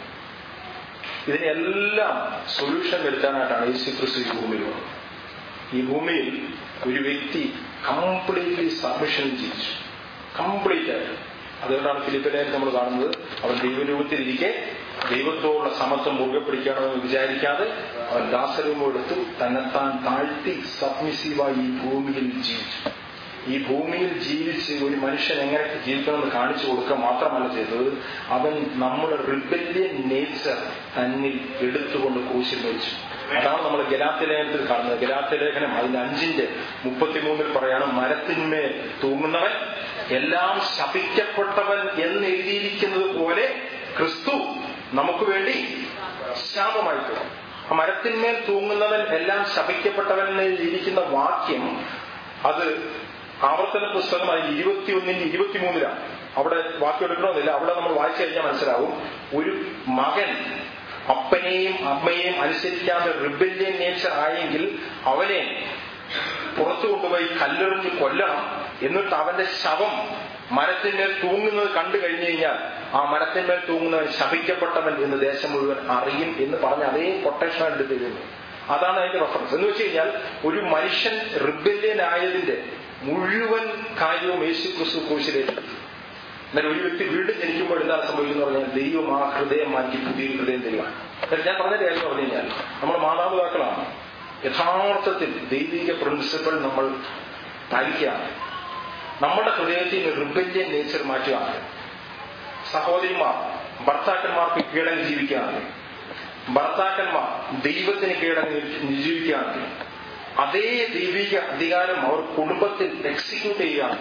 Speaker 1: ഇതിനെല്ലാം സൊല്യൂഷൻ വരുത്താനായിട്ടാണ് യേശു ക്രിസ്തു ഈ ഭൂമിയിൽ വന്നത് ഈ ഭൂമിയിൽ ഒരു വ്യക്തി കംപ്ലീറ്റ്ലി സബ്മിഷൻ ജീവിച്ചു കംപ്ലീറ്റ് ആയിട്ട് അതുകൊണ്ടാണ് ഫിലിപ്പിനെ നമ്മൾ കാണുന്നത് അവൻ ദൈവരൂപത്തിലിരിക്കെ ദൈവത്തോടുള്ള സമത്വം മുറുകെ പിടിക്കണമെന്ന് വിചാരിക്കാതെ അവൻ ദാസരൂപം എടുത്തു തന്നെത്താൻ താഴ്ത്തി സബ്മിസീവായി ഈ ഭൂമിയിൽ ജീവിച്ചു ഈ ഭൂമിയിൽ ജീവിച്ച് ഒരു മനുഷ്യൻ എങ്ങനെ ജീവിക്കണമെന്ന് കാണിച്ചു കൊടുക്കുക മാത്രമല്ല ചെയ്തത് അവൻ നമ്മുടെ റിബല്യൻ നേച്ചർ തന്നിൽ എടുത്തുകൊണ്ട് ക്രൂശിൽ മരിച്ചു അതാണ് നമ്മൾ ഗലാത്യലേഖനത്തിൽ കാണുന്നത് ഗലാത്യലേഖനം അതിന്റെ അഞ്ചിന്റെ മുപ്പത്തിമൂന്നിൽ പറയാണ് മരത്തിന്മേൽ തൂങ്ങുന്നവൻ എല്ലാം ശപിക്കപ്പെട്ടവൻ എന്ന് എഴുതിയിരിക്കുന്നത് പോലെ ക്രിസ്തു നമുക്ക് വേണ്ടി ശാപമായി തീർന്നു ആ മരത്തിന്മേൽ തൂങ്ങുന്നവൻ എല്ലാം ശപിക്കപ്പെട്ടവൻ എന്ന് എഴുതിയിരിക്കുന്ന വാക്യം അത് ആവർത്തന പുസ്തകം അതിൽ ഇരുപത്തിയൊന്നിന്റെ ഇരുപത്തിമൂന്നിലാണ് അവിടെ വാക്യം എടുക്കണമെന്നില്ല അവിടെ നമ്മൾ വായിച്ചു കഴിഞ്ഞാൽ മനസ്സിലാവും ഒരു മകൻ അപ്പനെയും അമ്മയെയും അനുസരിക്കാതെ റിബല്യൻ നേച്ചർ ആയെങ്കിൽ അവനെ പുറത്തു കൊണ്ടുപോയി കല്ലെറിഞ്ഞ് കൊല്ലണം എന്നിട്ട് അവന്റെ ശവം മരത്തിന്മേൽ തൂങ്ങുന്നത് കണ്ടു കഴിഞ്ഞു കഴിഞ്ഞാൽ ആ മരത്തിന്മേൽ തൂങ്ങുന്നവൻ ശപിക്കപ്പെട്ടവൻ എന്ന് ദേശം മുഴുവൻ അറിയും എന്ന് പറഞ്ഞ അതേ കൊട്ടേഷനാണ് എടുത്ത് എഴുതുന്നത് അതാണ് അതിന്റെ റെഫറൻസ് എന്ന് വെച്ച് കഴിഞ്ഞാൽ ഒരു മനുഷ്യൻ റിബല്യൻ ആയതിന്റെ മുഴുവൻ കാര്യവും യേശു ക്രിസ്തു കുരിശിലേക്ക് എന്നാൽ ഒരു വ്യക്തി വീണ്ടും ജനിക്കുമ്പോൾ എന്താണ് സംഭവിക്കുന്നത് പറഞ്ഞാൽ ദൈവം ആ ഹൃദയം മാറ്റി പുതിയൊരു ഹൃദയം തരികയാണ് എന്നാൽ ഞാൻ പറഞ്ഞ കാര്യം പറഞ്ഞു കഴിഞ്ഞാൽ നമ്മൾ മാതാപിതാക്കളാണ് യഥാർത്ഥത്തിൽ ദൈവിക പ്രിൻസിപ്പൾ നമ്മൾ പാലിക്കുകയാണ് നമ്മുടെ ഹൃദയത്തിൽ റിബല്യൻ നേച്ചർ മാറ്റുകയാണ് സഹോദരിമാർ ഭർത്താക്കന്മാർക്ക് കീഴടങ്ങി ജീവിക്കുകയാണ് ഭർത്താക്കന്മാർ ദൈവത്തിന് കീഴടങ്ങി ജീവിക്കുകയാണ് അതേ ദൈവിക അധികാരം അവർ കുടുംബത്തിൽ എക്സിക്യൂട്ട് ചെയ്യുകയാണ്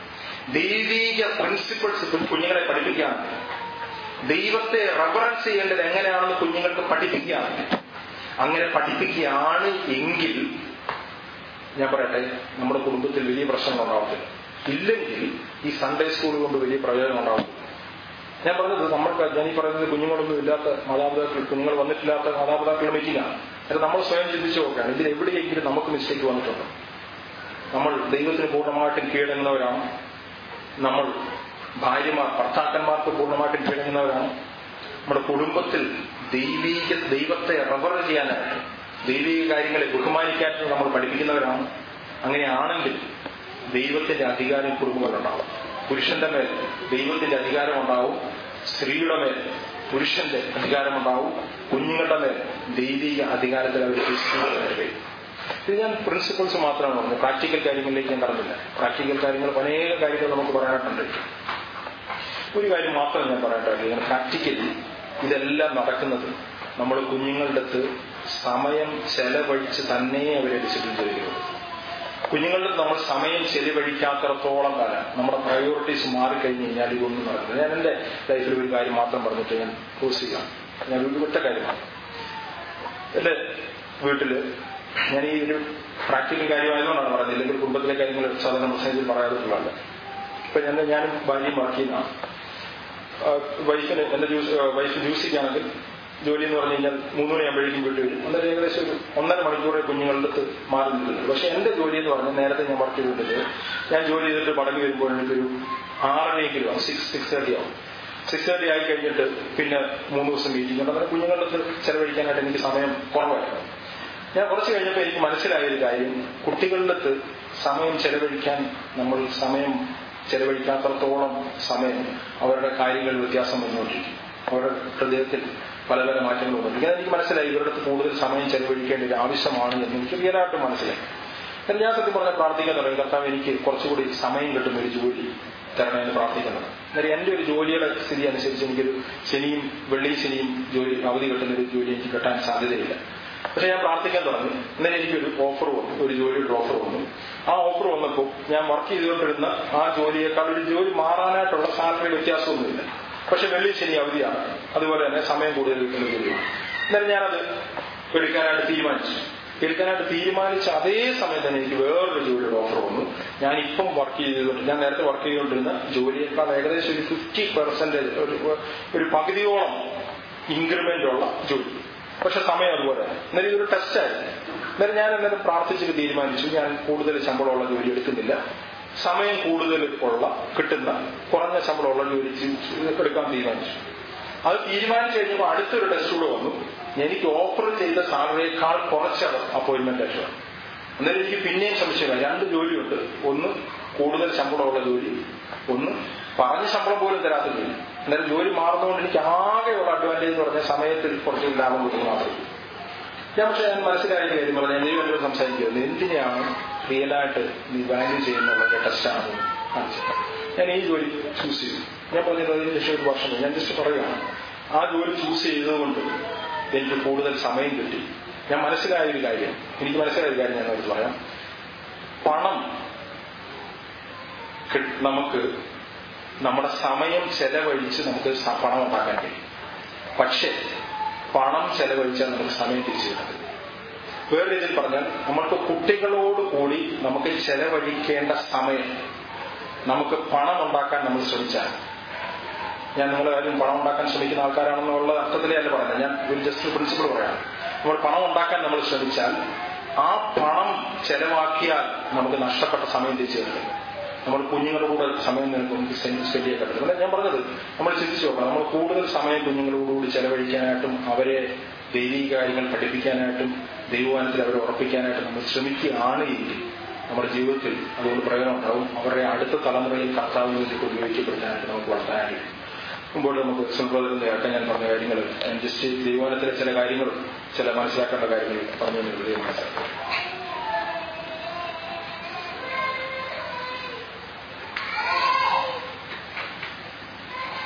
Speaker 1: ദൈവിക പ്രിൻസിപ്പിൾസ് കുഞ്ഞുങ്ങളെ പഠിപ്പിക്കുകയാണ് ദൈവത്തെ റെഫറൻസ് ചെയ്യേണ്ടത് എങ്ങനെയാണെന്ന് കുഞ്ഞുങ്ങൾക്ക് പഠിപ്പിക്കുകയാണ് അങ്ങനെ പഠിപ്പിക്കുകയാണ് എങ്കിൽ ഞാൻ പറയട്ടെ നമ്മുടെ കുടുംബത്തിൽ വലിയ പ്രശ്നങ്ങൾ ഉണ്ടാവത്തില്ല ഇല്ലെങ്കിൽ ഈ സൺഡേ സ്കൂൾ കൊണ്ട് വലിയ പ്രയോജനം ഉണ്ടാവത്തില്ല ഞാൻ പറഞ്ഞത് നമ്മൾക്ക് ഞാൻ ഈ പറയുന്നത് കുഞ്ഞുങ്ങളൊന്നും ഇല്ലാത്ത മാതാപിതാക്കൾ കുഞ്ഞുങ്ങൾ വന്നിട്ടില്ലാത്ത മാതാപിതാക്കളുടെ മീറ്റിംഗാണ് അത് നമ്മൾ സ്വയം ചിന്തിച്ചു നോക്കുകയാണ് ഇതിൽ എവിടെയെങ്കിലും നമുക്ക് മിസ്റ്റേക്ക് വന്നിട്ടുണ്ട് നമ്മൾ ദൈവത്തിന് പൂർണ്ണമായിട്ടും കീഴടങ്ങുന്നവരാണ് നമ്മൾ ഭാര്യമാർ ഭർത്താക്കന്മാർക്ക് പൂർണ്ണമായിട്ടും കീഴടങ്ങുന്നവരാണ് നമ്മുടെ കുടുംബത്തിൽ ദൈവീക ദൈവത്തെ റെഫർ ചെയ്യാനായിട്ട് ദൈവിക കാര്യങ്ങളെ ബഹുമാനിക്കാനായിട്ട് നമ്മൾ പഠിപ്പിക്കുന്നവരാണ് അങ്ങനെയാണെങ്കിൽ ദൈവത്തിന്റെ അധികാരം കുടുംബങ്ങളിലുണ്ടാവും പുരുഷന്റെ മേൽ ദൈവത്തിന്റെ അധികാരം ഉണ്ടാവും സ്ത്രീയുടെ മേൽ പുരുഷന്റെ അധികാരമുണ്ടാവും കുഞ്ഞുങ്ങളുടെ മേൽ ദൈവിക അധികാരത്തിൽ അവർ കഴിയും ഇത് ഞാൻ പ്രിൻസിപ്പിൾസ് മാത്രമാണ് പറഞ്ഞത് പ്രാക്ടിക്കൽ കാര്യങ്ങളിലേക്ക് ഞാൻ കടന്നില്ല പ്രാക്ടിക്കൽ കാര്യങ്ങൾ അനേക കാര്യങ്ങൾ നമുക്ക് പറയാനായിട്ടുണ്ട് ഒരു കാര്യം മാത്രം ഞാൻ പറയട്ടെ ഇങ്ങനെ പ്രാക്ടിക്കലി ഇതെല്ലാം നടക്കുന്നത് നമ്മൾ കുഞ്ഞുങ്ങളുടെ അടുത്ത് സമയം ചെലവഴിച്ച് തന്നെ അവരെ ഡിസിപ്ലിൻ ചെയ്യുന്നത് കുഞ്ഞുങ്ങളുടെ നമ്മൾ സമയം ചെലവഴിക്കാത്തടത്തോളം കാലം നമ്മുടെ പ്രയോറിറ്റീസ് മാറിക്കഴിഞ്ഞ് കഴിഞ്ഞാൽ ഇതൊന്നും നടക്കില്ല ഞാൻ എന്റെ ലൈഫിൽ ഒരു കാര്യം മാത്രം പറഞ്ഞിട്ട് ഞാൻ ക്ലോസ് ചെയ്യാം ഞാൻ ഒരു ഒറ്റ കാര്യമാണ് എന്റെ വീട്ടില് ഞാൻ ഈ ഒരു പ്രാക്ടിക്കൽ കാര്യമായതുകൊണ്ടാണ് പറയുന്നത് ഇല്ലെങ്കിൽ കുടുംബത്തിലെ കാര്യങ്ങൾ സാധാരണ പ്രസംഗത്തിൽ പറയാതിട്ടുള്ളത് ഇപ്പൊ ഞാൻ ഞാനും ഭാര്യയും വർക്ക് ചെയ്യുന്നതാണ് വൈഫിന് എന്റെ ജ്യൂസ് വൈഫ് ജ്യൂസിക്കാണെങ്കിൽ ജോലി എന്ന് പറഞ്ഞു കഴിഞ്ഞാൽ മൂന്ന് മണിയാകുമ്പോഴേക്കും വീട്ടിൽ വരും അന്നേരം ഏകദേശം ഒരു ഒന്നര മണിക്കൂറെ കുഞ്ഞുങ്ങളുടെ അടുത്ത് മാറി നിൽക്കുന്നത് പക്ഷെ എന്റെ ജോലി എന്ന് പറഞ്ഞാൽ നേരത്തെ ഞാൻ വർക്ക് ചെയ്തിട്ടുണ്ട് ഞാൻ ജോലി ചെയ്തിട്ട് മടങ്ങി വരുമ്പോൾ എനിക്കൊരു ആറരയെങ്കിലും ആവും സിക്സ് സിക്സ് തേർട്ടി ആവും സിക്സ് തേർട്ടി ആയി കഴിഞ്ഞിട്ട് പിന്നെ മൂന്ന് ദിവസം മീറ്റിംഗ് ഉണ്ട് അങ്ങനെ കുഞ്ഞുങ്ങളുടെ അടുത്ത് ചെലവഴിക്കാനായിട്ട് എനിക്ക് സമയം കുറവായിരുന്നു ഞാൻ കുറച്ച് കഴിഞ്ഞപ്പോൾ എനിക്ക് മനസ്സിലായ ഒരു കാര്യം കുട്ടികളുടെ അടുത്ത് സമയം ചെലവഴിക്കാൻ നമ്മൾ സമയം ചെലവഴിക്കാത്തടത്തോളം സമയം അവരുടെ കാര്യങ്ങൾ വ്യത്യാസം വന്നുകൊണ്ടിരിക്കും അവരുടെ ഹൃദയത്തിൽ പല പല മാറ്റങ്ങൾ വന്നിരിക്കും എനിക്ക് മനസ്സിലായി ഇവരുടെ അടുത്ത് കൂടുതൽ സമയം ചെലവഴിക്കേണ്ട ഒരു ആവശ്യമാണ് എന്ന് എനിക്ക് റിയലായിട്ട് മനസ്സിലായി എന്നാൽ ഞാൻ സത്യം പറഞ്ഞാൽ പ്രാർത്ഥിക്കാൻ തുടങ്ങി കർത്താവ് എനിക്ക് കുറച്ചുകൂടി സമയം കിട്ടുന്ന ഒരു ജോലി തരണമെന്ന് പ്രാർത്ഥിക്കുന്നത് എന്നാൽ എന്റെ ഒരു ജോലിയുടെ സ്ഥിതി അനുസരിച്ച് എനിക്കൊരു ശനിയും വെള്ളി ശനിയും ജോലി അവധി കിട്ടുന്ന ഒരു ജോലി എനിക്ക് കിട്ടാൻ സാധ്യതയില്ല പക്ഷെ ഞാൻ പ്രാർത്ഥിക്കാൻ തുടങ്ങി ഇന്നലെ എനിക്കൊരു ഓഫർ വന്നു ഒരു ജോലിയുടെ ഓഫർ വന്നു ആ ഓഫർ വന്നപ്പോൾ ഞാൻ വർക്ക് ചെയ്തുകൊണ്ടിരുന്ന ആ ജോലിയേക്കാൾ ഒരു ജോലി മാറാനായിട്ടുള്ള സാലറി വ്യത്യാസമൊന്നുമില്ല പക്ഷെ വെള്ളി ശനി അവധിയാണ് അതുപോലെ തന്നെ സമയം കൂടുതൽ കിട്ടുന്ന ജോലിയാണ് എന്നാലും ഞാനത് എടുക്കാനായിട്ട് തീരുമാനിച്ചു എടുക്കാനായിട്ട് തീരുമാനിച്ച അതേ സമയം തന്നെ എനിക്ക് വേറൊരു ജോലിയുടെ ഓഫർ വന്നു ഞാൻ ഇപ്പം വർക്ക് ചെയ്തുകൊണ്ട് ഞാൻ നേരത്തെ വർക്ക് ചെയ്തുകൊണ്ടിരുന്ന ജോലിയേക്കാൾ ഏകദേശം ഒരു ഫിഫ്റ്റി പെർസെന്റേജ് ഒരു ഒരു പകുതിയോളം ഇൻക്രിമെന്റ് ഉള്ള ജോലി പക്ഷെ സമയം അതുപോലെ എന്നാലും ഇതൊരു ടെസ്റ്റായിരുന്നു എന്നാലും ഞാൻ എന്നാലും പ്രാർത്ഥിച്ചിട്ട് തീരുമാനിച്ചു ഞാൻ കൂടുതൽ ശമ്പളമുള്ള ജോലി എടുക്കുന്നില്ല സമയം കൂടുതൽ ഉള്ള കിട്ടുന്ന കുറഞ്ഞ ശമ്പളമുള്ള ജോലി എടുക്കാൻ തീരുമാനിച്ചു അത് തീരുമാനിച്ചു കഴിഞ്ഞപ്പോൾ അടുത്തൊരു ടെസ്റ്റ് കൂടെ വന്നു എനിക്ക് ഓഫർ ചെയ്ത സാലറിയേക്കാൾ കുറച്ച് അപ്പോയിന്റ്മെന്റ് ആയിട്ടാണ് എന്നാലും എനിക്ക് പിന്നെയും സംശയമില്ല രണ്ട് ജോലിയുണ്ട് ഒന്ന് കൂടുതൽ ശമ്പളമുള്ള ജോലി ഒന്ന് പറഞ്ഞ ശമ്പളം പോലും തരാത്ത ജോലി എന്നാലും ജോലി മാറുന്നതുകൊണ്ട് എനിക്ക് ആകെയുള്ള അഡ്വാൻറ്റേജ് എന്ന് പറഞ്ഞാൽ സമയത്തിൽ കുറച്ച് ലാഭം കിട്ടുന്ന മാത്രമേ ഞാൻ പക്ഷെ ഞാൻ മനസ്സിലായ കാര്യം പറഞ്ഞാൽ നീ എന്നോട് സംസാരിക്കുന്നത് എന്തിനാണ് റിയലായിട്ട് നീ വാല്യൂ ചെയ്യുന്നുള്ള ടെസ്റ്റാണ് കാണിച്ചത് ഞാൻ ഈ ജോലി ചൂസ് ചെയ്തു ഞാൻ പറഞ്ഞത് അതിന് ശേഷം ഒരു വർഷം ഞാൻ ജസ്റ്റ് പറയുകയാണ് ആ ജോലി ചൂസ് ചെയ്തതുകൊണ്ട് എനിക്ക് കൂടുതൽ സമയം കിട്ടി ഞാൻ മനസ്സിലായ ഒരു കാര്യം എനിക്ക് മനസ്സിലായ ഒരു കാര്യം ഞാൻ അവർക്ക് പറയാം പണം നമുക്ക് നമ്മുടെ സമയം ചെലവഴിച്ച് നമുക്ക് പണം ഉണ്ടാക്കാൻ കഴിയും പക്ഷെ പണം ചെലവഴിച്ചാൽ നമുക്ക് സമയം തിരിച്ചു കിട്ടുന്നത് വേറെ രീതിയിൽ പറഞ്ഞാൽ നമുക്ക് കുട്ടികളോട് കൂടി നമുക്ക് ചെലവഴിക്കേണ്ട സമയം നമുക്ക് പണം ഉണ്ടാക്കാൻ നമ്മൾ ശ്രമിച്ചാൽ ഞാൻ നിങ്ങളെ കാര്യം പണം ഉണ്ടാക്കാൻ ശ്രമിക്കുന്ന ആൾക്കാരാണെന്നുള്ള അർത്ഥത്തിലേ അല്ല പറയുന്നത് ഞാൻ ഒരു ജസ്റ്റ് പ്രിൻസിപ്പിൾ പറയാം നമ്മൾ പണം ഉണ്ടാക്കാൻ നമ്മൾ ശ്രമിച്ചാൽ ആ പണം ചെലവാക്കിയാൽ നമുക്ക് നഷ്ടപ്പെട്ട സമയം തിരിച്ചു കിട്ടും നമ്മൾ കുഞ്ഞുങ്ങളുടെ കൂടെ സമയം നമുക്ക് സ്പെൻഡ് ചെയ്യാൻ പറ്റും ഞാൻ പറഞ്ഞത് നമ്മൾ ചിന്തിച്ചു നോക്കണം നമ്മൾ കൂടുതൽ സമയം കുഞ്ഞുങ്ങളോടുകൂടി ചെലവഴിക്കാനായിട്ടും അവരെ ദൈവിക കാര്യങ്ങൾ പഠിപ്പിക്കാനായിട്ടും ദൈവവാനത്തിൽ അവരെ ഉറപ്പിക്കാനായിട്ടും നമ്മൾ ശ്രമിക്കുകയാണ് എങ്കിൽ നമ്മുടെ ജീവിതത്തിൽ അതുകൊണ്ട് പ്രയോജനം ഉണ്ടാവും അവരുടെ അടുത്ത തലമുറയിൽ കർത്താവിന് വേണ്ടിയിട്ട് ഉപയോഗിക്കപ്പെടുത്താനായിട്ട് നമുക്ക് വളർത്താനായിട്ട് മുമ്പോട്ട് നമുക്ക് സുബ്രതത്തിൽ നേരത്തെ ഞാൻ പറഞ്ഞ കാര്യങ്ങൾ ജസ്റ്റ് ദൈവവാനത്തിലെ ചില കാര്യങ്ങളും ചില മനസ്സിലാക്കേണ്ട കാര്യങ്ങൾ പറഞ്ഞു ദൈവം മനസ്സിലാക്കാം